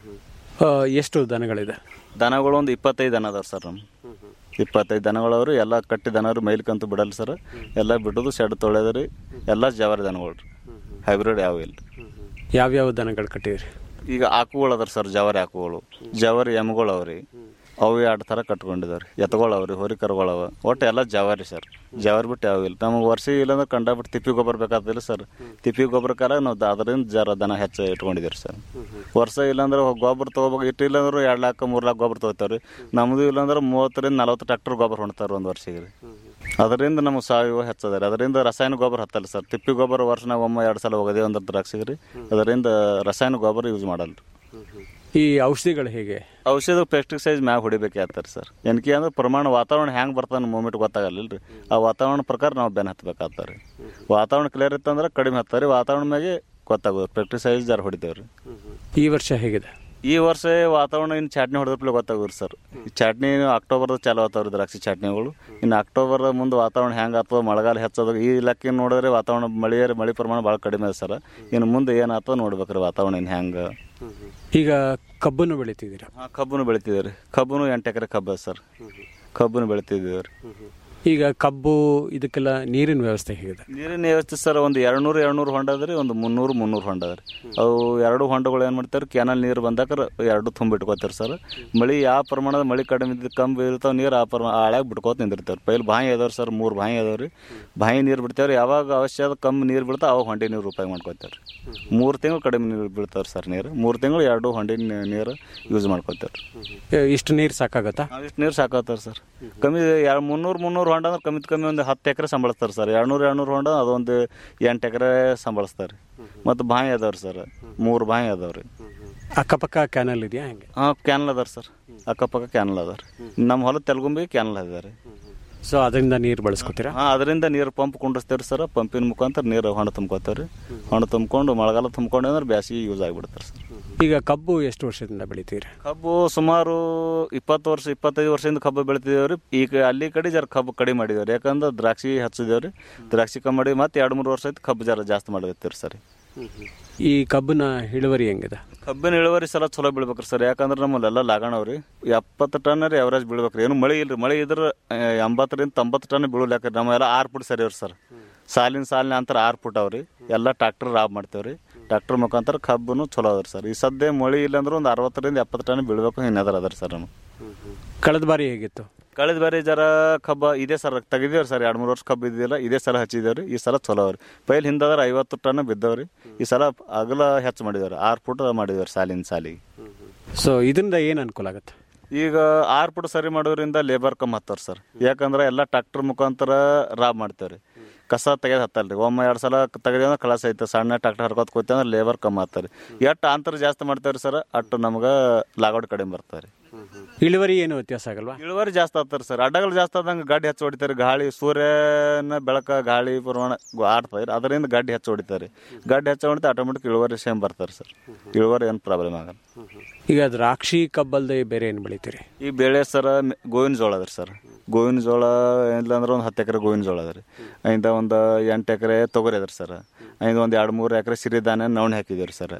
ಆ, ಎಷ್ಟು ದನಗಳಿದೆ ದನಗಳು ಒಂದು ಇಪ್ಪತ್ತೈದು ದನ ಅದಾವ ಸರ್ ನಮ್ಮ ಇಪ್ಪತ್ತೈದು ದನಗಳವ್ರಿ ಎಲ್ಲ ಕಟ್ಟಿ ದನವ್ರು ಮೈಲ್ಕಂತೂ ಬಿಡಲ್ಲ ಸರ್ ಎಲ್ಲ ಬಿಡೋದು ಶೆಡ್ ತೊಳೆದ್ರಿ ಎಲ್ಲ ಜವಾರಿ ದನಗಳು ರೀ ಹೈಬ್ರಿಡ್ ಯಾವ ಇಲ್ಲ ಯಾವ್ಯಾವ ದನಗಳು ಕಟ್ಟಿದ್ರಿ ಈಗ ಆಕುಗಳು ಅದಾರ ಸರ್ ಜವಾರಿ ಆಕುಗಳು ಜವಾರಿ ಎಮ್ಗಳು ಅವ್ರಿ ಅವು ಎರಡು ಥರ ಕಟ್ಕೊಂಡಿದಾವ್ರಿ ಎತ್ಗಳು ಅವ್ರಿ ಹೋರಿ ಕರುಗಳು ಅವ ಒಟ್ಟು ಎಲ್ಲ ಜವಾರಿ ಸರ್ ಜವಾರಿ ಬಿಟ್ಟು ಯಾವ ಇಲ್ಲ ನಮಗೆ ವರ್ಷ ಇಲ್ಲಾಂದ್ರೆ ಕಂಡಾಬಿಟ್ಟು ತಿಪ್ಪಿ ಗೊಬ್ಬರ ಬೇಕಾದಿಲ್ಲ ಸರ್ ತಿಪ್ಪಿ ಗೊಬ್ಬರ ಕಾಲ ನಾವು ದ- ಅದರಿಂದ ಜರ ದನ ಹೆಚ್ಚು ಇಟ್ಕೊಂಡಿದ್ದೀರಿ ಸರ್ ವರ್ಷ ಇಲ್ಲಾಂದ್ರೆ ಗೊಬ್ಬರ ತೊಗೋಬೇಕು ಇಟ್ಟು ಇಲ್ಲಾಂದ್ರೆ ಎರಡು ಲಾಖ ಮೂರು ಲಾಖ ಗೊಬ್ಬರ ತೊಗೋತಾವ್ರಿ ನಮ್ದು ಇಲ್ಲಾಂದ್ರೆ ಮೂವತ್ತರಿಂದ ನಲವತ್ತು ಟ್ರ್ಯಾಕ್ಟರ್ ಗೊಬ್ಬರ ಹೊಣ್ತಾರೆ ಒಂದು ವರ್ಷಿಗೆ ರೀ ಅದರಿಂದ ನಮಗೆ ಸಾವಯವ ಹೆಚ್ಚದ ರೀ ಅದರಿಂದ ರಾಸಾಯನಿಕ ಗೊಬ್ಬರ ಹತ್ತಲ್ಲ ಸರ್ ತಿಪ್ಪಿ ಗೊಬ್ಬರ ವರ್ಷ ನಾವು ಒಮ್ಮೆ ಎರಡು ಸಲ ಹೋಗೋದೇ ಒಂದು ದ್ರಾಕ್ಷಿಗೆ ರೀ ಅದರಿಂದ ರಾಸಾಯನಿಕ ಗೊಬ್ಬರ ಯೂಸ್ ಮಾಡಲ್ಲ ರೀ ಈ ಔಷಧಿಗಳು ಹೇಗೆ ಔಷಧ ಪೆಸ್ಟಿಸೈಡ್ ಮ್ಯಾಗ ಹೊಡಿಬೇಕಾಗ್ತಾರೆ ಸರ್ ಏನಕ್ಕೆ ಅಂದ್ರೆ ಪ್ರಮಾಣ ವಾತಾವರಣ ಹೆಂಗೆ ಬರ್ತಾನೆ ಮೂಮೆಂಟ್ ಗೊತ್ತಾಗಲ್ಲ ರೀ ಆ ವಾತಾವರಣ ಪ್ರಕಾರ ನಾವು ಬೆನ್ ಹತ್ಬೇಕಾಗ್ತಾರೆ ವಾತಾವರಣ ಕ್ಲಿಯರ್ ಇತ್ತಂದ್ರೆ ಕಡಿಮೆ ಹತ್ತಾರೆ ವಾತಾವರಣ ಮ್ಯಾಗೆ ಗೊತ್ತಾಗೋದು ಪೆಸ್ಟಿಸೈಡ್ ಜಾರ್ ಹೊಡಿತೇವೆ ರೀ ಈ ವರ್ಷ ಹೇಗಿದೆ ಈ ವರ್ಷ ವಾತಾವರಣ ಇನ್ನು ಚಾಟ್ನಿ ಹೊಡೆದ್ರಪ್ಲೆ ಗೊತ್ತಾಗೋರು ಸರ್ ಈ ಚಾಟ್ನಿ ಅಕ್ಟೋಬರ್ದ ಚಾಲು ಆಗ್ತಾವ್ರಿ ದ್ರಾಕ್ಷಿ ಚಾಟ್ನಿಗಳು ಇನ್ನು ಅಕ್ಟೋಬರ್ ಮುಂದೆ ವಾತಾವರಣ ಹೆಂಗೆ ಆಗ್ತದೆ ಮಳೆಗಾಲ ಹೆಚ್ಚದ ಈ ಲೆಕ್ಕ ನೋಡಿದ್ರೆ ವಾತಾವರಣ ಮಳೆ ಮಳೆ ಪ್ರಮಾಣ ಭಾಳ ಕಡಿಮೆ ಅದ ಸರ್ ಇನ್ನು ಮುಂದೆ ಏನಾಗ್ತದೆ ನೋಡ್ಬೇಕ್ರಿ ವಾತಾವರಣ ಇನ್ನು ಹೆಂಗೆ ಈಗ ಕಬ್ಬನ್ನು ಬೆಳಿತಿದ್ದೀರಾ ಹಾಂ ಕಬ್ಬನ್ನು ಬೆಳಿತಿದ್ದೀವಿ ರೀ ಕಬ್ಬನು ಎಂಟು ಎಕರೆ ಕಬ್ಬು ಅದ ಸರ್ ಕಬ್ಬನ್ನು ಬೆಳಿತಿದ್ದೀವಿ ರೀ ಈಗ ಕಬ್ಬು ಇದಕ್ಕೆಲ್ಲ ನೀರಿನ ವ್ಯವಸ್ಥೆ ಹೇಗಿದೆ ನೀರಿನ ವ್ಯವಸ್ಥೆ ಸರ್ ಒಂದು ಎರಡ್ನೂರು ಎರಡ್ನೂರು ಹೊಂಡ ಅದ್ರಿ ಒಂದು ಮುನ್ನೂರು ಮುನ್ನೂರು ಹೊಂಡ ಅದ್ರಿ ಅವು ಎರಡು ಹೊಂಡಗಳು ಏನು ಮಾಡ್ತಾರೆ ಕ್ಯಾನಲ್ ನೀರು ಬಂದಾಗ ಎರಡು ತುಂಬಿಟ್ಕೋತಾರೆ ಸರ್ ಮಳೆ ಯಾವ ಪ್ರಮಾಣದ ಮಳೆ ಕಡಿಮೆ ಇದ್ದು ಕಮ್ಮಿ ಇರ್ತಾವೆ ನೀರು ಆ ಪ್ರಮಾಣ ಆಳ್ಯಾಗ ಬಿಟ್ಕೋತ ನಿಂದಿರ್ತಾರೆ ಪೈಲ್ ಬಾಯಿ ಅದಾವ್ರಿ ಸರ್ ಮೂರು ಬಾಯಿ ಅದಾವ್ರಿ ಬಾಯಿ ನೀರು ಬಿಡ್ತೇವ್ರಿ ಯಾವಾಗ ಅವಶ್ಯ ಆದ ಕಮ್ಮಿ ನೀರು ಬೀಳ್ತಾವೆ ಅವಾಗ ಹೊಂಡಿ ನೀರು ಉಪಯೋಗ ಮಾಡ್ಕೋತಾರೆ ಮೂರು ತಿಂಗಳು ಕಡಿಮೆ ನೀರು ಬೀಳ್ತಾವ್ರಿ ಸರ್ ನೀರು ಮೂರು ತಿಂಗಳು ಎರಡು ಹೊಂಡಿ ನೀ- ನೀರು ಯೂಸ್ ಮಾಡ್ಕೋತಾರೆ ಏ, ಇಷ್ಟು ನೀರು ಸಾಕಾಗತ್ತಾ ಇಷ್ಟು ನೀರು ಸಾಕಾತಾರೆ ಸರ್ ಕಮ್ಮಿ ಎರಡು ಮುನ್ನೂರು ಮುನ್ನೂರು ಹೊಂಡ ಅಂದ್ರೆ ಕಮ್ಮಿ ಕಮ್ಮಿ ಒಂದು ಹತ್ತು ಎಕರೆ ಸಂಬಳಿಸ್ತಾರೆ ಸರ್ ಎರಡ್ನೂರು ಎರಡ್ನೂರು ಹೊಂಡ ಅದೊಂದು ಎಂಟು ಎಕರೆ ಸಂಬಳಿಸ್ತಾರೆ ಮತ್ತು ಬಾಯಿ ಅದಾವ್ರಿ ಸರ್ ಮೂರು ಬಾಯಿ ಅದಾವ್ರಿ ಅಕ್ಕಪಕ್ಕ ಕ್ಯಾನಲ್ ಇದೆಯಾ ಹೆಂಗೆ ಹಾಂ ಕ್ಯಾನಲ್ ಅದಾರ ಸರ್ ಅಕ್ಕಪಕ್ಕ ಕ್ಯಾನಲ್ ಅದಾರ ನಮ್ಮ ಹೊಲದ ತೆಲಗುಂಬಿ ಕ್ಯಾನಲ್ ಅದಾರೆ ಸೊ ಅದರಿಂದ ನೀರು ಬಳಸ್ಕೊತೀರಾ ಹಾಂ ಅದರಿಂದ ನೀರು ಪಂಪ್ ಕುಂಡಿಸ್ತೇವ್ರಿ ಸರ್ ಪಂಪಿನ ಮುಖಾಂತರ ನೀರು ಹೊಂಡ ತುಂಬ್ಕೋತೇವ್ರಿ ಹೊಂಡ ತುಂಬ್ಕೊಂಡು ಮಳೆಗಾಲ ತುಂಬ್ಕೊಂಡು ಅಂದ್ರೆ ಬ್ಯಾಸಿಗೆ ಯೂಸ್ ಆಗಿಬಿಡ್ತಾರೆ ಸರ್ ಈಗ ಕಬ್ಬು ಎಷ್ಟು ವರ್ಷದಿಂದ ಬೆಳಿತೀರಿ ಕಬ್ಬು ಸುಮಾರು ಇಪ್ಪತ್ತು ವರ್ಷ ಇಪ್ಪತ್ತೈದು ವರ್ಷದಿಂದ ಕಬ್ಬು ಬೆಳಿತಿದ್ದೇವ್ರಿ ಈಗ ಅಲ್ಲಿ ಕಡೆ ಜರ ಕಬ್ಬು ಕಡಿಮೆ ಮಾಡಿದೇವ್ರಿ ಯಾಕಂದ್ರೆ ದ್ರಾಕ್ಷಿ ಹಚ್ಚಿದೇವ್ರಿ ದ್ರಾಕ್ಷಿ ಕಮ್ಮಿ ಮಾಡಿ ಮತ್ತೆ ಎರಡು ಮೂರು ವರ್ಷ ಆಯ್ತು ಕಬ್ಬು ಜರ ಜಾಸ್ತಿ ಮಾಡಕತ್ತೀವ್ರಿ ಸರ್ ಈ ಕಬ್ಬಿನ ಇಳುವರಿ ಹೆಂಗಿದೆ ಕಬ್ಬಿನ ಇಳುವರಿ ಸಲ ಚಲೋ ಬೀಳ್ಬೇಕ್ರಿ ಸರ್ ಯಾಕಂದ್ರೆ ನಮ್ಮಲ್ಲೆಲ್ಲ ಲಾಗಣವ್ರಿ ಎಪ್ಪತ್ತು ಟನ್ ರೀ ಅವರೇಜ್ ಬೀಳ್ಬೇಕ್ರಿ ಏನು ಮಳೆ ಇಲ್ರಿ ಮಳೆ ಇದ್ರೆ ಆ, ಎಂಬತ್ತರಿಂದ ತೊಂಬತ್ತು ಟನ್ ಬೀಳಲ್ಲ ಯಾಕಂದ್ರೆ ನಮ್ಮೆಲ್ಲ ಆರು ಫುಟ್ ಸರಿ ಅವ್ರಿ ಸರ್ ಸಾಲಿನ ಸಾಲಿನ ಅಂತರ ಆರು ಫುಟ್ ಅವ್ರಿ ಎಲ್ಲ ಟ್ರಾಕ್ಟರ್ ರಾಬ್ ಮಾಡ್ತೇವ್ರಿ ಟ್ರಾಕ್ಟರ್ ಮುಖಾಂತರ ಕಬ್ಬನು ಚಲೋ ಅದ್ರಿ ಸರ್ ಈ ಸದ್ಯ ಮಳೆ ಇಲ್ಲ ಅಂದ್ರೆ ಒಂದು ಅರವತ್ತರಿಂದ ಎಪ್ಪತ್ತು ಟನ್ ಬೀಳ್ಬೇಕು ಇನ್ನದರ ಅದ್ರಿ ಸರ್ ನಮ್ಗೆ ಕಳೆದ ಬಾರಿ ಹೇಗಿತ್ತು ಕಳೆದ ಬಾರಿ ಜರ ಕಬ್ಬ ಇದೇ ಸರ್ ತೆಗಿದೇವ್ರಿ ಸರ್ ಎರಡು ಮೂರು ವರ್ಷ ಕಬ್ಬು ಇದ್ದಿಲ್ಲ ಇದೇ ಸಲ ಹಚ್ಚಿದೇವ್ರಿ ಈ ಸಲ ಚಲೋ ಅವ್ರಿ ಪೈಲ್ ಹಿಂದದ್ರ ಐವತ್ತು ಟನ್ ಬಿದ್ದವ್ರಿ ಈ ಸಲ ಅಗಲ ಹೆಚ್ಚು ಮಾಡಿದೇವ್ರಿ ಆರು ಫುಟ್ ಮಾಡಿದೇವ್ರಿ ಸಾಲಿನ ಸಾಲಿಗೆ ಸೊ ಇದರಿಂದ ಏನು ಅನುಕೂಲ ಆಗುತ್ತೆ ಈಗ ಆರು ಫುಟ್ ಸರಿ ಮಾಡೋದ್ರಿಂದ ಲೇಬರ್ ಕಮ್ಮಿ ಹತ್ತಾರ ಸರ್ ಯಾಕಂದ್ರೆ ಎಲ್ಲ ಟ್ರಾಕ್ಟರ್ ಮುಖಾಂತರ ರಾಬ್ ಮಾಡ್ತೇವ್ರಿ ಕಸ ತೆಗೆದು ಹತ್ತಲ್ರಿ ಒಮ್ಮೆ ಎರಡು ಸಲ ತೆಗೆದ್ರೆ ಕಳಸ ಐತೆ ಸಣ್ಣ ಟ್ರಾಕ್ಟರ್ ಹರ್ಕೋತ್ ಕೂತಿ ಅಂದ್ರೆ ಲೇಬರ್ ಕಮ್ಮಿ ಹತ್ತಾರಿ ಎಷ್ಟು ಅಂತರ ಜಾಸ್ತಿ ಮಾಡ್ತೇವ್ರಿ ಸರ್ ಅಟ್ಟು ನಮ್ಗೆ ಲಾಗೌಟ್ ಕಡಿಮೆ ಬರ್ತಾರೆ ಇಳುವರಿ ಏನು ವ್ಯತ್ಯಾಸ ಆಗಲ್ವಾ ಇಳುವರಿ ಜಾಸ್ತಿ ಆಗ್ತಾರೆ ಸರ್ ಅಡ್ಡಗಳು ಜಾಸ್ತಿ ಆದಂಗೆ ಗಾಡಿ ಹೆಚ್ಚು ಹೊಡಿತಾರೆ ಗಾಳಿ ಸೂರ್ಯನ ಬೆಳಕ ಗಾಳಿ ಪ್ರಮಾಣ ಆಡ್ತಾರೆ ಅದರಿಂದ ಗಾಡಿ ಹೆಚ್ಚು ಹೊಡಿತಾರೆ ಗಾಡಿ ಹೆಚ್ಚು ಹೊಡಿతే ಆಟೋಮೆಟಿಕ್ ಇಳುವರಿ ಸೇಮ್ ಬರ್ತಾರೆ ಸರ್ ಇಳುವರಿ ಏನು ಪ್ರಾಬ್ಲಮ್ ಆಗಲ್ಲ ಈಗ ದ್ರಾಕ್ಷಿ ಕಬ್ಬಲ್ದೆ ಬೇರೆ ಏನು ಬೆಳಿತೀರಿ ಈ ಬೆಳೆ ಸರ ಮ್- ಗೋವಿನ ಜೋಳ ಅದ್ರಿ ಸರ್ ಗೋವಿನ ಜೋಳ ಇಲ್ಲ ಅಂದ್ರೆ ಒಂದು ಹತ್ತು ಎಕರೆ ಗೋವಿನ ಜೋಳ ಅದ್ರಿ ಐಂದ ಒಂದು ಎಂಟು ಎಕರೆ ತೊಗರಿ ಅದ್ರಿ ಸರ್ ಐದು ಒಂದು ಎರಡು ಮೂರು ಎಕರೆ ಸಿರಿಧಾನ್ಯ ನವಣೆ ಹಾಕಿದ್ದೀರಿ ಸರ್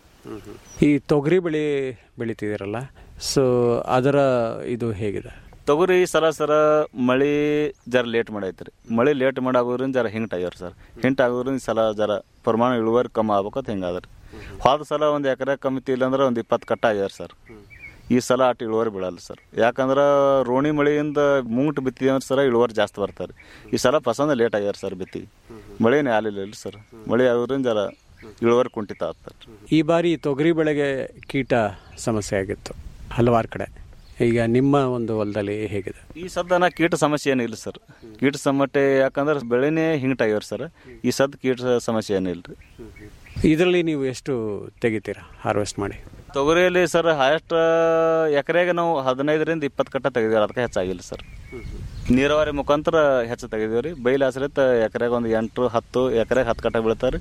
ಈ ತೊಗರಿ ಬೆಳೆ ಬೆಳಿತಿದ್ದೀರಲ್ಲ ಸೊ ಅದರ ಇದು ಹೇಗಿದೆ ತೊಗರಿ ಈ ಸಲ ಸರ ಮಳೆ ಜರ ಲೇಟ್ ಮಾಡೈತ್ರಿ ಮಳೆ ಲೇಟ್ ಮಾಡಾಗೋದ್ರಿಂದ ಜರ ಹಿಂಟ್ ಆಗ್ಯಾರ ಸರ್ ಹಿಂಟ್ ಆಗೋದ್ರಿಂದ ಈ ಸಲ ಜರ ಪ್ರಮಾಣ ಇಳುವರಿ ಕಮ್ಮಿ ಆಗ್ಬೇಕಂತ ಹಿಂಗಾದ್ರಿ ಹೋದ ಸಲ ಒಂದು ಎಕರೆ ಕಮ್ಮಿ ಇಲ್ಲ ಅಂದ್ರೆ ಒಂದು ಇಪ್ಪತ್ತು ಕಟ್ಟ ಆಗ್ಯಾರ ಸರ್ ಈ ಸಲ ಅಷ್ಟು ಇಳುವರಿ ಬೀಳಲ್ಲ ಸರ್ ಯಾಕಂದ್ರೆ ರೋಣಿ ಮಳೆಯಿಂದ ಮುಂಗ್ಟ್ ಬಿತ್ತಿದೆ ಅಂದ್ರೆ ಸರ ಇಳುವರಿ ಜಾಸ್ತಿ ಬರ್ತಾರೆ ಈ ಸಲ ಪಸಂದ ಲೇಟ್ ಆಗ್ಯಾರ ಸರ್ ಬಿತ್ತಿ ಮಳೆನೇ ಆಲಿಲ್ಲ ಇಲ್ಲ ಸರ್ ಮಳೆ ಆಗೋದ್ರಿಂದ ಜರ ಇಳುವರಿ ಕುಂಠಿತ ಆಗ್ತಾರೆ ಈ ಬಾರಿ ತೊಗರಿ ಬೆಳೆಗೆ ಕೀಟ ಸಮಸ್ಯೆ ಆಗಿತ್ತು ಹಲವಾರು ಕಡೆ ಈಗ ನಿಮ್ಮ ಒಂದು ಹೊಲದಲ್ಲಿ ಹೇಗಿದೆ ಈ ಸದ್ದ ಕೀಟ ಸಮಸ್ಯೆ ಏನಿಲ್ಲ ಸರ್ ಕೀಟ ಸಮಸ್ಯೆ ಯಾಕಂದ್ರೆ ಬೆಳೆನೇ ಹಿಂಗ್ಟಾಗ್ಯಾರ ಸರ್ ಈ ಸದ್ ಕೀಟ ಸಮಸ್ಯೆ ಏನಿಲ್ಲ ರೀ ಇದರಲ್ಲಿ ನೀವು ಎಷ್ಟು ತೆಗಿತೀರಾ ಹಾರ್ವೆಸ್ಟ್ ಮಾಡಿ ತೊಗರಿಯಲ್ಲಿ ಸರ್ ಹೈಯೆಸ್ಟ್ ಎಕರೆಗೆ ನಾವು ಹದಿನೈದರಿಂದ ಇಪ್ಪತ್ತು ಕಟ್ಟ ತೆಗೆದಿವಿ ಅದಕ್ಕೆ ಹೆಚ್ಚಾಗಿಲ್ಲ ಸರ್ ನೀರಾವರಿ ಮುಖಾಂತರ ಹೆಚ್ಚು ತೆಗೆದೀವಿ ರೀ ಬೈಲ್ ಆಶ್ರಿತ ಎಕರೆಗೆ ಒಂದು ಎಂಟು ಹತ್ತು ಎಕರೆಗೆ ಹತ್ತು ಕಟ್ಟ ಬೀಳ್ತಾರೆ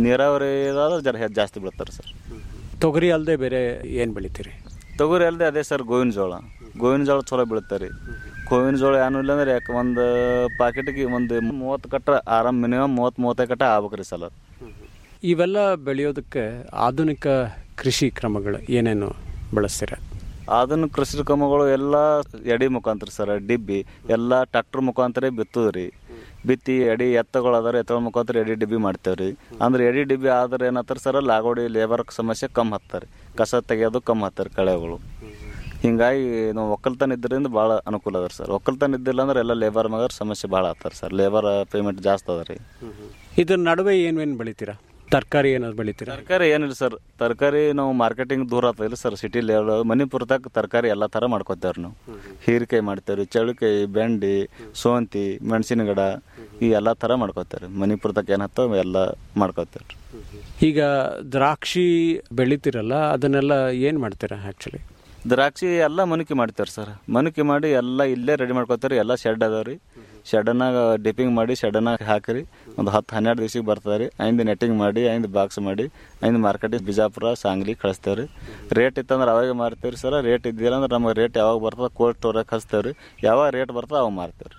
ರೀ ನೀರಾವರಿ ಜರ ಹೆಚ್ಚು ಜಾಸ್ತಿ ಬೀಳ್ತಾರೆ ಸರ್ ತೊಗರಿ ಅಲ್ಲದೆ ಬೇರೆ ಏನು ಬೆಳಿತೀರಿ ತೊಗರಿ ಅಲ್ಲದೆ ಅದೇ ಸರ್ ಗೋವಿನ ಜೋಳ ಗೋವಿನ ಜೋಳ ಚಲೋ ಬೀಳುತ್ತೆ ರೀ ಗೋವಿನ ಜೋಳ ಏನು ಇಲ್ಲ ಅಂದ್ರೆ ಯಾಕೆ ಒಂದು ಪಾಕೆಟ್ಗೆ ಒಂದು ಮೂವತ್ತು ಕಟ್ಟ ಆರಾಮ್ ಮಿನಿಮಮ್ ಮೂವತ್ತು ಮೂವತ್ತೈದು ಕಟ್ಟ ಆಗ್ಬೇಕು ರೀ ಸಲ ಇವೆಲ್ಲ ಬೆಳೆಯೋದಕ್ಕೆ ಆಧುನಿಕ ಕೃಷಿ ಕ್ರಮಗಳು ಏನೇನು ಬಳಸ್ತೀರ ಅದನ್ನು ಕೃಷಿ ಕ್ರಮಗಳು ಎಲ್ಲ ಎಡಿ ಮುಖಾಂತರ ಸರ್ ಡಿಬ್ಬಿ ಎಲ್ಲ ಟ್ರಾಕ್ಟರ್ ಮುಖಾಂತರ ಬಿತ್ತುದ್ರಿ ಬಿತ್ತಿ ಎಡಿ ಎತ್ತಗಳು ಅದಾರ ಎತ್ತಗಳ ಮುಖಾಂತರ ಎಡಿ ಡಿಬ್ಬಿ ಮಾಡ್ತೇವ್ರಿ ಅಂದ್ರೆ ಎಡಿ ಡಿಬ್ಬಿ ಆದ್ರೆ ಏನತ್ತಾರ ಸರ್ ಲಾಗೋಡಿ ಲೇಬರ್ ಸಮಸ್ಯೆ ಕಮ್ಮಿ ಹತ್ತಾರೆ ಕಸ ತೆಗೆಯೋದು ಕಮ್ಮಿ ಹತ್ತಾರೆ ಕಳೆಗಳು ಹಿಂಗಾಗಿ ನಾವು ಒಕ್ಕಲ್ತನ ಇದ್ರಿಂದ ಭಾಳ ಅನುಕೂಲ ಅದ ಸರ್ ಒಕ್ಕಲ್ತನ ಇದ್ದಿಲ್ಲ ಅಂದ್ರೆ ಎಲ್ಲ ಲೇಬರ್ ಮಗರ್ ಸಮಸ್ಯೆ ಭಾಳ ಆಗ್ತಾರೆ ಸರ್ ಲೇಬರ್ ಪೇಮೆಂಟ್ ಜಾಸ್ತಿ ಅದ ರೀ ಇದ್ರ ನಡುವೆ ಏನೇನು ಬೆಳಿತೀರಾ ತರಕಾರಿ ಏನಾದ್ರು ಬೆಳಿತೀರಾ ತರಕಾರಿ ಏನಿಲ್ಲ ಸರ್ ತರಕಾರಿ ನಾವು ಮಾರ್ಕೆಟಿಂಗ್ ದೂರ ಆಗ್ತದಿಲ್ಲ ಸರ್ ಸಿಟಿ ಲೆವೆಲ್ ಮನೆ ಪುರದಾಗ ತರಕಾರಿ ಎಲ್ಲ ಥರ ಮಾಡ್ಕೋತೇವ್ರಿ ನಾವು ಹೀರೆಕಾಯಿ ಮಾಡ್ತೇವ್ರಿ ಚೌಳಿಕಾಯಿ ಬೆಂಡಿ ಸೋಂತಿ ಮೆಣಸಿನ ಗಿಡ ಈ ಎಲ್ಲ ಥರ ಮಾಡ್ಕೋತೇವ್ರಿ ಮನೆ ಪುರದಾಗ ಏನು ಹತ್ತೋ ಎಲ್ಲ ಮಾಡ್ಕೋತೇವ್ರಿ ಈಗ ದ್ರಾಕ್ಷಿ ಬೆಳಿತೀರಲ್ಲ ಅದನ್ನೆಲ್ಲ ಏನು ಮಾಡ್ತೀರಾ ಆ್ಯಕ್ಚುಲಿ ದ್ರಾಕ್ಷಿ ಎಲ್ಲ ಮನುಕಿ ಮಾಡ್ತೇವ್ರಿ ಸರ್ ಮನುಕಿ ಮಾಡಿ ಎಲ್ಲ ಇಲ್ಲೇ ರೆಡಿ ಮಾಡ್ಕೋತೇವ್ರಿ ಎಲ್ಲ ಶೆಡ್ ಅದಾವ್ರಿ ಶೆಡ್ನಾಗ ಡಿಪ್ಪಿಂಗ್ ಮಾಡಿ ಶೆಡ್ನಾಗ ಹಾಕಿರಿ ಒಂದು ಹತ್ತು ಹನ್ನೆರಡು ದಿವ್ಸಕ್ಕೆ ಬರ್ತದೆ ರೀ ಐದು ನೆಟ್ಟಿಂಗ್ ಮಾಡಿ ಐದು ಬಾಕ್ಸ್ ಮಾಡಿ ಐದು ಮಾರ್ಕೆಟಿಗೆ ಬಿಜಾಪುರ ಸಾಂಗ್ಲಿ ಕಳಿಸ್ತೇವ್ರಿ ರೇಟ್ ಇತ್ತಂದ್ರೆ ಅವಾಗ ಮಾರ್ತೀವ್ರಿ ಸರ್ ರೇಟ್ ಇದ್ದಿಲ್ಲ ಅಂದ್ರೆ ನಮಗೆ ರೇಟ್ ಯಾವಾಗ ಬರ್ತದೆ ಕೋಲ್ಡ್ ಸ್ಟೋರಾಗ ಹಚ್ತೇವ್ರಿ ಯಾವಾಗ ರೇಟ್ ಬರ್ತದೆ ಅವಾಗ ಮಾರ್ತೇವ್ರಿ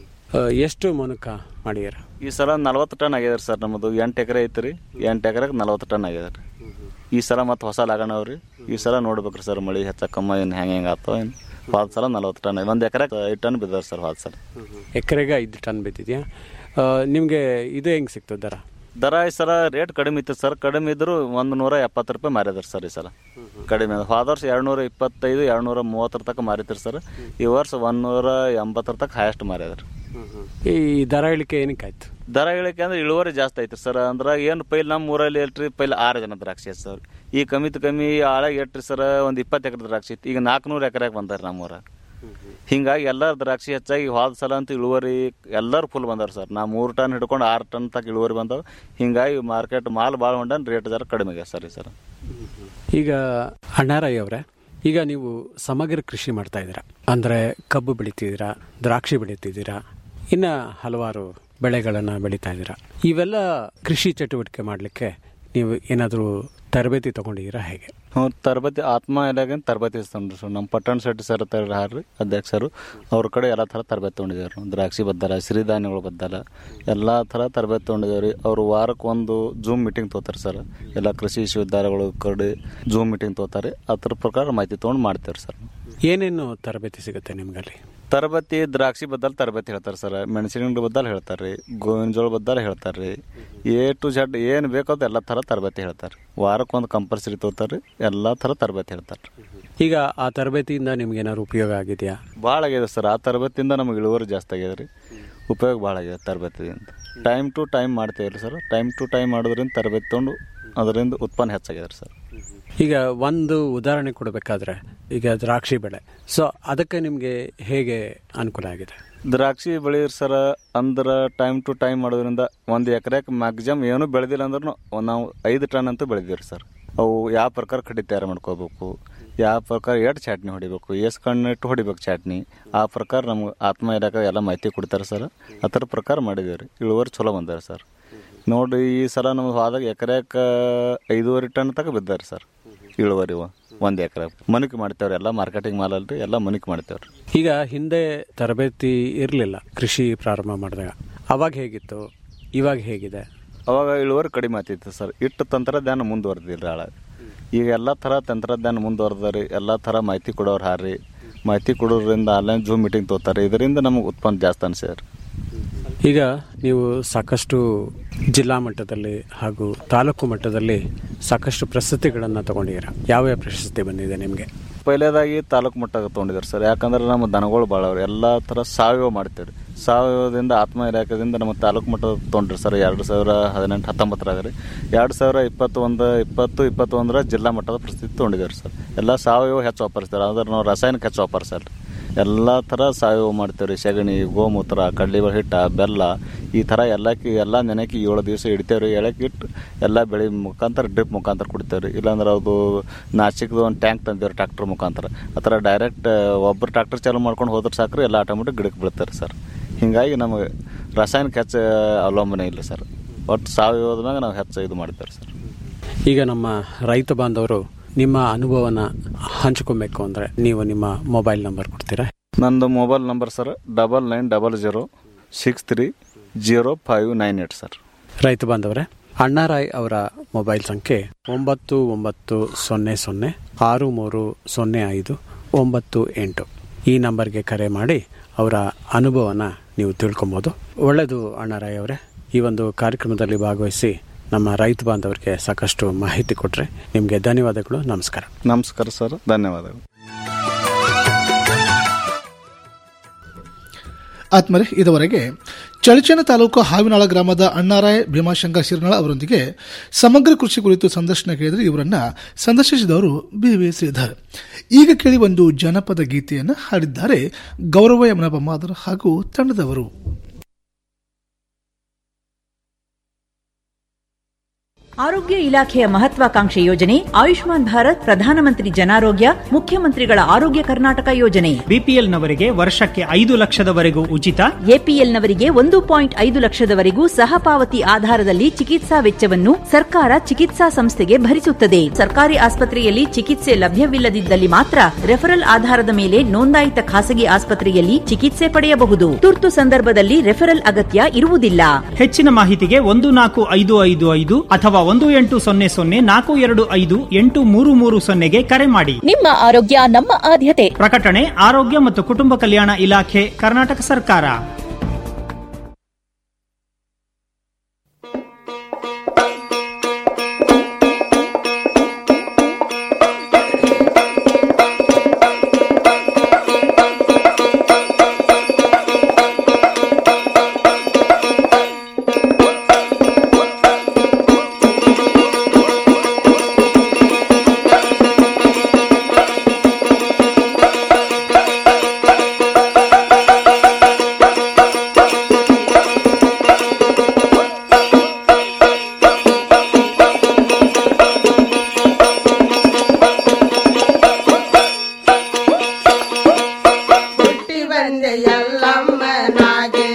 ಎಷ್ಟು ಮೊನಕ ಮಾಡಿದ್ದೀರ ಈ ಸಲ ನಲ್ವತ್ತು ಟನ್ ಆಗ್ಯದ ಸರ್ ನಮ್ಮದು ಎಂಟು ಎಕರೆ ಐತ್ರಿ ಎಂಟು ಎಕರೆಗೆ ನಲ್ವತ್ತು ಟನ್ ಆಗ್ಯದ ರೀ ಈ ಸಲ ಮತ್ತೆ ಹೊಸ ಲಾಗಣವ್ರಿ ಈ ಸಲ ನೋಡ್ಬೇಕ್ರಿ ಸರ್ ಮಳೆ ಹೆಚ್ಚ ಕಮ್ಮ ಏನು ಹೆಂಗೆ ಹೆಂಗೆ ಆಗ್ತಾವ ಏನು ಹೋದ ಸಲ ನಲ್ವತ್ತು ಟನ್ ಒಂದು ಎಕರೆ ಐದು ಟನ್ ಬಿದ್ದಾವೆ ಸರ್ ಹೋದ ಸಲ ಎಕರೆಗೆ ಐದು ಟನ್ ಬಿದ್ದಿದೆಯಾ ನಿಮಗೆ ಇದು ಹೆಂಗೆ ಸಿಕ್ತು ದರ ದರ ಈ ಸಲ ರೇಟ್ ಕಡಿಮೆ ಇತ್ತು ಸರ್ ಕಡಿಮೆ ಇದ್ರು ಒಂದು ನೂರ ಎಪ್ಪತ್ತು ರೂಪಾಯಿ ಮಾರಿದಾರೆ ಸರ್ ಈ ಸಲ ಕಡಿಮೆ ಅದ. ಹೋದ ವರ್ಷ ಎರಡು ನೂರ ಇಪ್ಪತ್ತೈದು ಎರಡು ನೂರ ಮೂವತ್ತರ ತನಕ ಮಾರಿತಿರಿ ಸರ್ ಈ ವರ್ಷ ಒಂದು ನೂರ ಎಂಬತ್ತರ ತನಕ ಹೈಯೆಸ್ಟ್ ಮಾರಿದಾರೆ ಈ ದರ ಇಳಿಕೆ ಏನಕ್ಕೆ ಆಯ್ತು ದರ ಇಳಿಕೆ ಅಂದ್ರೆ ಇಳುವರಿ ಜಾಸ್ತಿ ಐತ್ರಿ ಸರ್ ಅಂದ್ರೆ ಏನು ಪೈಲ್ ನಮ್ಮ ಊರಲ್ಲಿ ಎಲ್ರಿ ಪೈಲ್ ಆರು ಜನ ದ್ರಾಕ್ಷಿ ಐತೆ ಸರ್ ಈ ಕಮ್ಮಿತ್ ಕಮ್ಮಿ ಆಳಾಗ ಎಟ್ರಿ ಸರ್ ಒಂದು ಇಪ್ಪತ್ತು ಎಕರೆ ದ್ರಾಕ್ಷಿ ಇತ್ತು ಈಗ ನಾಲ್ಕುನೂರು ಎಕರೆಗೆ ಬಂದಾರೆ ನಮ್ಮ ಊರಾಗ ಹಿಂಗಾಗಿ ಎಲ್ಲರ ದ್ರಾಕ್ಷಿ ಹೆಚ್ಚಾಗಿ ಹೋದ ಸಲ ಅಂತ ಇಳುವರಿ ಎಲ್ಲರೂ ಫುಲ್ ಬಂದಾರ ಸರ್ ನಾ ಮೂರು ಟನ್ ಹಿಡ್ಕೊಂಡು ಆರು ಟನ್ ತನಕ ಇಳುವರಿ ಬಂದಾವ ಹಿಂಗಾಗಿ ಮಾರ್ಕೆಟ್ ಮಾಲ್ ಭಾಳ ಹೊಂಡನ್ ರೇಟ್ ದರ ಕಡಿಮೆ ಆಗ್ಯಾವ ಸರ್ ಈ ಸರ್ ಈಗ ಅಣ್ಣಾರಯ್ಯ ಅವರೇ ಈಗ ನೀವು ಸಮಗ್ರ ಕೃಷಿ ಮಾಡ್ತಾ ಇದ್ದೀರಾ ಅಂದರೆ ಕಬ್ಬು ಬೆಳಿತಿದ್ದೀರಾ ದ್ರಾಕ್ಷಿ ಬೆಳಿತಿದ್ದೀರಾ ಇನ್ನು ಹಲವಾರು ಬೆಳೆಗಳನ್ನು ಬೆಳೀತಾ ಇದ್ದೀರಾ ಇವೆಲ್ಲ ಕೃಷಿ ಚಟುವಟಿಕೆ ಮಾಡಲಿಕ್ಕೆ ನೀವು ಏನಾದರೂ ತರಬೇತಿ ತಗೊಂಡಿದ್ದೀರಾ ಹೇಗೆ ಹ್ಞೂ ತರಬೇತಿ ಆತ್ಮ ಇಲಾಖೆ ತರಬೇತಿ ಇಸ್ತಾನ್ರಿ ಸರ್ ನಮ್ಮ ಪಟ್ಟಣ ಶೆಟ್ಟಿ ಸರ್ ಹಾರ್ರಿ ಅಧ್ಯಕ್ಷರು ಅವ್ರ ಕಡೆ ಎಲ್ಲ ಥರ ತರಬೇತಿ ತೊಗೊಂಡಿದ್ದಾರೆ ದ್ರಾಕ್ಷಿ ಬದ್ದಲ ಸಿರಿಧಾನ್ಯಗಳು ಬದ್ದಲ ಎಲ್ಲ ಥರ ತರಬೇತಿ ತೊಗೊಂಡಿದ್ದೇವೆ ರೀ ಅವರು ವಾರಕ್ಕೆ ಒಂದು ಜೂಮ್ ಮೀಟಿಂಗ್ ತೊಗೋತಾರೆ ಸರ್ ಎಲ್ಲ ಕೃಷಿ ವಿಶ್ವವಿದ್ಯಾಲಯಗಳು ಕಡೆ ಜೂಮ್ ಮೀಟಿಂಗ್ ತೊಗೋತಾರೆ ಅದ್ರ ಪ್ರಕಾರ ಮಾಹಿತಿ ತೊಗೊಂಡು ಮಾಡ್ತೇವೆ ಸರ್ ಏನೇನು ತರಬೇತಿ ಸಿಗುತ್ತೆ ನಿಮಗಲ್ಲಿ ತರಬೇತಿ ದ್ರಾಕ್ಷಿ ಬದ್ದಲ್ ತರಬೇತಿ ಹೇಳ್ತಾರೆ ಸರ್ ಮೆಣಸಿನ ಬದ್ದಲ್ ಹೇಳ್ತಾರೆ ರೀ ಗೋವಿನ ಜೋಳ ಬದ್ದಲ್ ಹೇಳ್ತಾರೆ ರೀ ಎ ಟು ಜಡ್ ಏನು ಬೇಕೋ ಅದು ಎಲ್ಲ ಥರ ತರಬೇತಿ ಹೇಳ್ತಾರೆ ವಾರಕ್ಕೆ ಒಂದು ಕಂಪಲ್ಸರಿ ತೊಗೋತಾರೆ ಎಲ್ಲ ಥರ ತರಬೇತಿ ಹೇಳ್ತಾರೆ ಈಗ ಆ ತರಬೇತಿಯಿಂದ ನಿಮ್ಗೆ ಏನಾದ್ರು ಉಪಯೋಗ ಆಗಿದೆಯಾ ಭಾಳ ಆಗಿದೆ ಸರ್ ಆ ತರಬೇತಿಯಿಂದ ನಮಗೆ ಇಳುವರಿ ಜಾಸ್ತಿ ಆಗಿದೆ ರೀ ಉಪಯೋಗ ಭಾಳ ಆಗಿದೆ ತರಬೇತಿಯಿಂದ ಟೈಮ್ ಟು ಟೈಮ್ ಮಾಡ್ತೇವೆ ರೀ ಸರ್ ಟೈಮ್ ಟು ಟೈಮ್ ಮಾಡೋದ್ರಿಂದ ತರಬೇತಿ ತೊಗೊಂಡು ಅದರಿಂದ ಉತ್ಪನ್ನ ಹೆಚ್ಚಾಗಿದೆ ಸರ್ ಈಗ ಒಂದು ಉದಾಹರಣೆ ಕೊಡಬೇಕಾದ್ರೆ ಈಗ ದ್ರಾಕ್ಷಿ ಬೆಳೆ ಸೊ ಅದಕ್ಕೆ ನಿಮಗೆ ಹೇಗೆ ಅನುಕೂಲ ಆಗಿದೆ ದ್ರಾಕ್ಷಿ ಬೆಳೀರಿ ಸರ ಅಂದ್ರೆ ಟೈಮ್ ಟು ಟೈಮ್ ಮಾಡೋದ್ರಿಂದ ಒಂದು ಎಕರೆಗೆ ಮ್ಯಾಕ್ಸಿಮಮ್ ಏನು ಬೆಳೆದಿಲ್ಲ ಅಂದ್ರೂ ನಾವು ಐದು ಟನ್ ಅಂತೂ ಬೆಳೆದಿರಿ ಸರ್ ಅವು ಯಾವ ಪ್ರಕಾರ ಕಡ್ಡಿ ತಯಾರು ಮಾಡ್ಕೋಬೇಕು ಯಾವ ಪ್ರಕಾರ ಎಷ್ಟು ಚಟ್ನಿ ಹೊಡಿಬೇಕು ಎಷ್ಟು ಕಣ್ಣಿಟ್ಟು ಹೊಡಿಬೇಕು ಚಟ್ನಿ ಆ ಪ್ರಕಾರ ನಮ್ಗೆ ಆತ್ಮ ಇಲಾಖೆ ಎಲ್ಲ ಮಾಹಿತಿ ಕೊಡ್ತಾರೆ ಸರ್ ಆ ಥರ ಪ್ರಕಾರ ಮಾಡಿದ್ದೀವಿ ರೀ ಇಳುವರಿ ಚಲೋ ಬಂದಾರೆ ಸರ್ ನೋಡಿರಿ ಈ ಸಲ ನಮ್ಗೆ ಹೋದಾಗ ಎಕರೆಗೆ ಐದೂವರೆ ಟನ್ ತನಕ ಬಿದ್ದಾರೆ ಸರ್ ಇಳುವರಿ ಒಂದು ಎಕರೆ ಮನಿಕೆ ಮಾಡ್ತೇವ್ರಿ ಎಲ್ಲ ಮಾರ್ಕೆಟಿಂಗ್ ಮಾಲ್ ಅಲ್ರಿ ಎಲ್ಲ ಮನಿಕೆ ಮಾಡ್ತೇವ್ರಿ ಈಗ ಹಿಂದೆ ತರಬೇತಿ ಇರಲಿಲ್ಲ ಕೃಷಿ ಪ್ರಾರಂಭ ಮಾಡಿದಾಗ ಅವಾಗ ಹೇಗಿತ್ತು ಇವಾಗ ಹೇಗಿದೆ ಅವಾಗ ಇಳುವರಿ ಕಡಿಮೆ ಆಗ್ತಿತ್ತು ಸರ್ ಇಟ್ಟು ತಂತ್ರಜ್ಞಾನ ಮುಂದುವರೆದಿಲ್ಲ ಹಾಳ ಈಗ ಎಲ್ಲ ಥರ ತಂತ್ರಜ್ಞಾನ ಮುಂದುವರೆದ ಎಲ್ಲ ಥರ ಮಾಹಿತಿ ಕೊಡೋರು ಹಾರಿ ಮಾಹಿತಿ ಕೊಡೋದ್ರಿಂದ ಆನ್ಲೈನ್ ಜೂಮ್ ಮೀಟಿಂಗ್ ತೋತಾರೆ ಇದರಿಂದ ನಮಗೆ ಉತ್ಪನ್ನ ಜಾಸ್ತಿ ಅನ್ಸ್ಯಾರ ಈಗ ನೀವು ಸಾಕಷ್ಟು ಜಿಲ್ಲಾ ಮಟ್ಟದಲ್ಲಿ ಹಾಗೂ ತಾಲೂಕು ಮಟ್ಟದಲ್ಲಿ ಸಾಕಷ್ಟು ಪ್ರಶಸ್ತಿಗಳನ್ನು ತಗೊಂಡಿದ್ದೀರಾ ಯಾವ್ಯಾವ ಪ್ರಶಸ್ತಿ ಬಂದಿದೆ ನಿಮಗೆ ಪೈಲೇದಾಗಿ ತಾಲೂಕು ಮಟ್ಟಕ್ಕೆ ತೊಗೊಂಡಿದ್ದಾರೆ ಸರ್ ಯಾಕಂದ್ರೆ ನಮ್ಮ ದನಗಳು ಭಾಳ ಅವ್ರಿ ಎಲ್ಲ ಥರ ಸಾವಯವ ಮಾಡ್ತೇವೆ ಸಾವಯವದಿಂದ ಆತ್ಮ ಇಲಾಖೆದಿಂದ ನಮ್ಮ ತಾಲೂಕು ಮಟ್ಟ ತೊಗೊಂಡ್ರಿ ಸರ್ ಎರಡು ಸಾವಿರ ಹದಿನೆಂಟು ಹತ್ತೊಂಬತ್ತರಾಗ ರೀ ಎರಡು ಸಾವಿರ ಇಪ್ಪತ್ತೊಂದು ಇಪ್ಪತ್ತು ಇಪ್ಪತ್ತೊಂದರ ಜಿಲ್ಲಾ ಮಟ್ಟದ ಪ್ರಸಿದ್ಧಿ ತೊಗೊಂಡಿದ್ದಾರೆ ಸರ್ ಎಲ್ಲ ಸಾವಯವ ಹೆಚ್ಚು ವಾಪರಿಸ್ತಾರೆ ಅಂದ್ರೆ ನಾವು ರಾಸಾಯನಿಕ ಹೆಚ್ಚು ವಾಪರಿಸಲ್ಲ ಎಲ್ಲ ಥರ ಸಾವಯವ ಮಾಡ್ತೇವೆ ರೀ ಸಗಣಿ ಗೋಮೂತ್ರ ಕಡ್ಲಿಬೇಳೆ ಹಿಟ್ಟ ಬೆಲ್ಲ ಈ ಥರ ಎಲ್ಲಕ್ಕೆ ಎಲ್ಲ ನೆನೆಕಿ ಏಳು ದಿವಸ ಇಡ್ತೇವೆ ರೀ ಎಳಕ್ಕೆ ಇಟ್ಟು ಎಲ್ಲ ಬೆಳೆ ಮುಖಾಂತರ ಡ್ರಿಪ್ ಮುಖಾಂತರ ಕುಡಿತೇವೆ ರೀ ಇಲ್ಲಾಂದ್ರೆ ಅದು ನಾಸಿಕ್ದು ಒಂದು ಟ್ಯಾಂಕ್ ತಂದೇವ್ರಿ ಟ್ರಾಕ್ಟರ್ ಮುಖಾಂತರ ಆ ಥರ ಡೈರೆಕ್ಟ್ ಒಬ್ಬರು ಟ್ರಾಕ್ಟರ್ ಚಾಲು ಮಾಡ್ಕೊಂಡು ಹೋದ್ರೆ ಸಾಕ್ರಿ ಎಲ್ಲ ಆಟೋಮೆಟಿಕ್ ಗಿಡಕ್ಕೆ ಬೀಳ್ತಾರೆ ಸರ್ ಹಿಂಗಾಗಿ ನಮಗೆ ರಾಸಾಯನಿಕ ಹೆಚ್ಚು ಅವಲಂಬನೆ ಇಲ್ಲ ಸರ್ ಒಟ್ಟು ಸಾವಯವದ ಮ್ಯಾಗ ನಾವು ಹೆಚ್ಚು ಇದು ಮಾಡ್ತೇವೆ ಸರ್ ಈಗ ನಮ್ಮ ರೈತ ಬಾಂಧವರು ನಿಮ್ಮ ಅನುಭವನ ಹಂಚ್ಕೊಬೇಕು ಅಂದರೆ ನೀವು ನಿಮ್ಮ ಮೊಬೈಲ್ ನಂಬರ್ ಕೊಡ್ತೀರಾ ನಂದು mobile number sir double nine double zero six three zero five nine eight sir ರೈತ ಬಾಂಧವರೇ ಅಣ್ಣಾರಾಯ್ ಅವರ ಮೊಬೈಲ್ ಸಂಖ್ಯೆ ಒಂಬತ್ತು ಒಂಬತ್ತು ಸೊನ್ನೆ ಸೊನ್ನೆ ಆರು ಮೂರು ಸೊನ್ನೆ ಐದು ಒಂಬತ್ತು ಎಂಟು ಈ ನಂಬರ್ಗೆ ಕರೆ ಮಾಡಿ ಅವರ ಅನುಭವನ ನೀವು ತಿಳ್ಕೊಬೋದು ಒಳ್ಳೆಯದು ಅಣ್ಣಾರಾಯ್ ಅವರೇ ಈ ಒಂದು ಕಾರ್ಯಕ್ರಮದಲ್ಲಿ ಭಾಗವಹಿಸಿ ನಮ್ಮ ರೈತ ಬಾಂಧವರಿಗೆ ಸಾಕಷ್ಟು ಮಾಹಿತಿ ಕೊಟ್ಟರೆ ನಿಮಗೆ ಧನ್ಯವಾದಗಳು ನಮಸ್ಕಾರ ನಮಸ್ಕಾರ ಸರ್ ಧನ್ಯವಾದಗಳು ಆತ್ಮರೆ ಇದುವರೆಗೆ ಚಳಚನ ತಾಲೂಕು ಹಾವಿನಾಳ ಗ್ರಾಮದ ಅಣ್ಣಾರಾಯ್ ಭೀಮಾಶಂಕರ್ ಶಿರ್ನಾಳ ಅವರೊಂದಿಗೆ ಸಮಗ್ರ ಕೃಷಿ ಕುರಿತು ಸಂದರ್ಶನ ಕೇಳಿದರೆ ಇವರನ್ನ ಸಂದರ್ಶಿಸಿದವರು ಬಿ ವಿ ಶ್ರೀಧರ್ ಈಗ ಕೇಳಿ ಒಂದು ಜನಪದ ಗೀತೆಯನ್ನು ಹಾಡಿದ್ದಾರೆ ಗೌರವ ಯಮನ ಬೊಮ್ಮಾದರ್ ಹಾಗೂ ತಂಡದವರು ಆರೋಗ್ಯ ಇಲಾಖೆಯ ಮಹತ್ವಾಕಾಂಕ್ಷೆ ಯೋಜನೆ ಆಯುಷ್ಮಾನ್ ಭಾರತ್ ಪ್ರಧಾನಮಂತ್ರಿ ಜನಾರೋಗ್ಯ ಮುಖ್ಯಮಂತ್ರಿಗಳ ಆರೋಗ್ಯ ಕರ್ನಾಟಕ ಯೋಜನೆ ಬಿಪಿಎಲ್ನವರಿಗೆ ವರ್ಷಕ್ಕೆ ಐದು ಲಕ್ಷದವರೆಗೂ ಉಚಿತ ಎಪಿಎಲ್ನವರಿಗೆ ಒಂದು ಪಾಯಿಂಟ್ ಐದು ಲಕ್ಷದವರೆಗೂ ಸಹಪಾವತಿ ಆಧಾರದಲ್ಲಿ ಚಿಕಿತ್ಸಾ ವೆಚ್ಚವನ್ನು ಸರ್ಕಾರ ಚಿಕಿತ್ಸಾ ಸಂಸ್ಥೆಗೆ ಭರಿಸುತ್ತದೆ ಸರ್ಕಾರಿ ಆಸ್ಪತ್ರೆಯಲ್ಲಿ ಚಿಕಿತ್ಸೆ ಲಭ್ಯವಿಲ್ಲದಿದ್ದಲ್ಲಿ ಮಾತ್ರ ರೆಫರಲ್ ಆಧಾರದ ಮೇಲೆ ನೋಂದಾಯಿತ ಖಾಸಗಿ ಆಸ್ಪತ್ರೆಯಲ್ಲಿ ಚಿಕಿತ್ಸೆ ಪಡೆಯಬಹುದು ತುರ್ತು ಸಂದರ್ಭದಲ್ಲಿ ರೆಫರಲ್ ಅಗತ್ಯ ಇರುವುದಿಲ್ಲ ಹೆಚ್ಚಿನ ಮಾಹಿತಿಗೆ ಒಂದು ನಾಲ್ಕು ಐದು ಐದು ಐದು ಅಥವಾ ಒಂದು ಎಂಟು ಸೊನ್ನೆ ಸೊನ್ನೆ ನಾಲ್ಕು ಎರಡು ಐದು ಎಂಟು ಮೂರು ಮೂರು ಸೊನ್ನೆಗೆ ಕರೆ ಮಾಡಿ ನಿಮ್ಮ ಆರೋಗ್ಯ ನಮ್ಮ ಆದ್ಯತೆ ಪ್ರಕಟಣೆ ಆರೋಗ್ಯ ಮತ್ತು ಕುಟುಂಬ ಕಲ್ಯಾಣ ಇಲಾಖೆ ಕರ್ನಾಟಕ ಸರ್ಕಾರ ಹುಟ್ಟಿ ಬಂದೆ ಎಲ್ಲಮ್ಮನಾಗೆ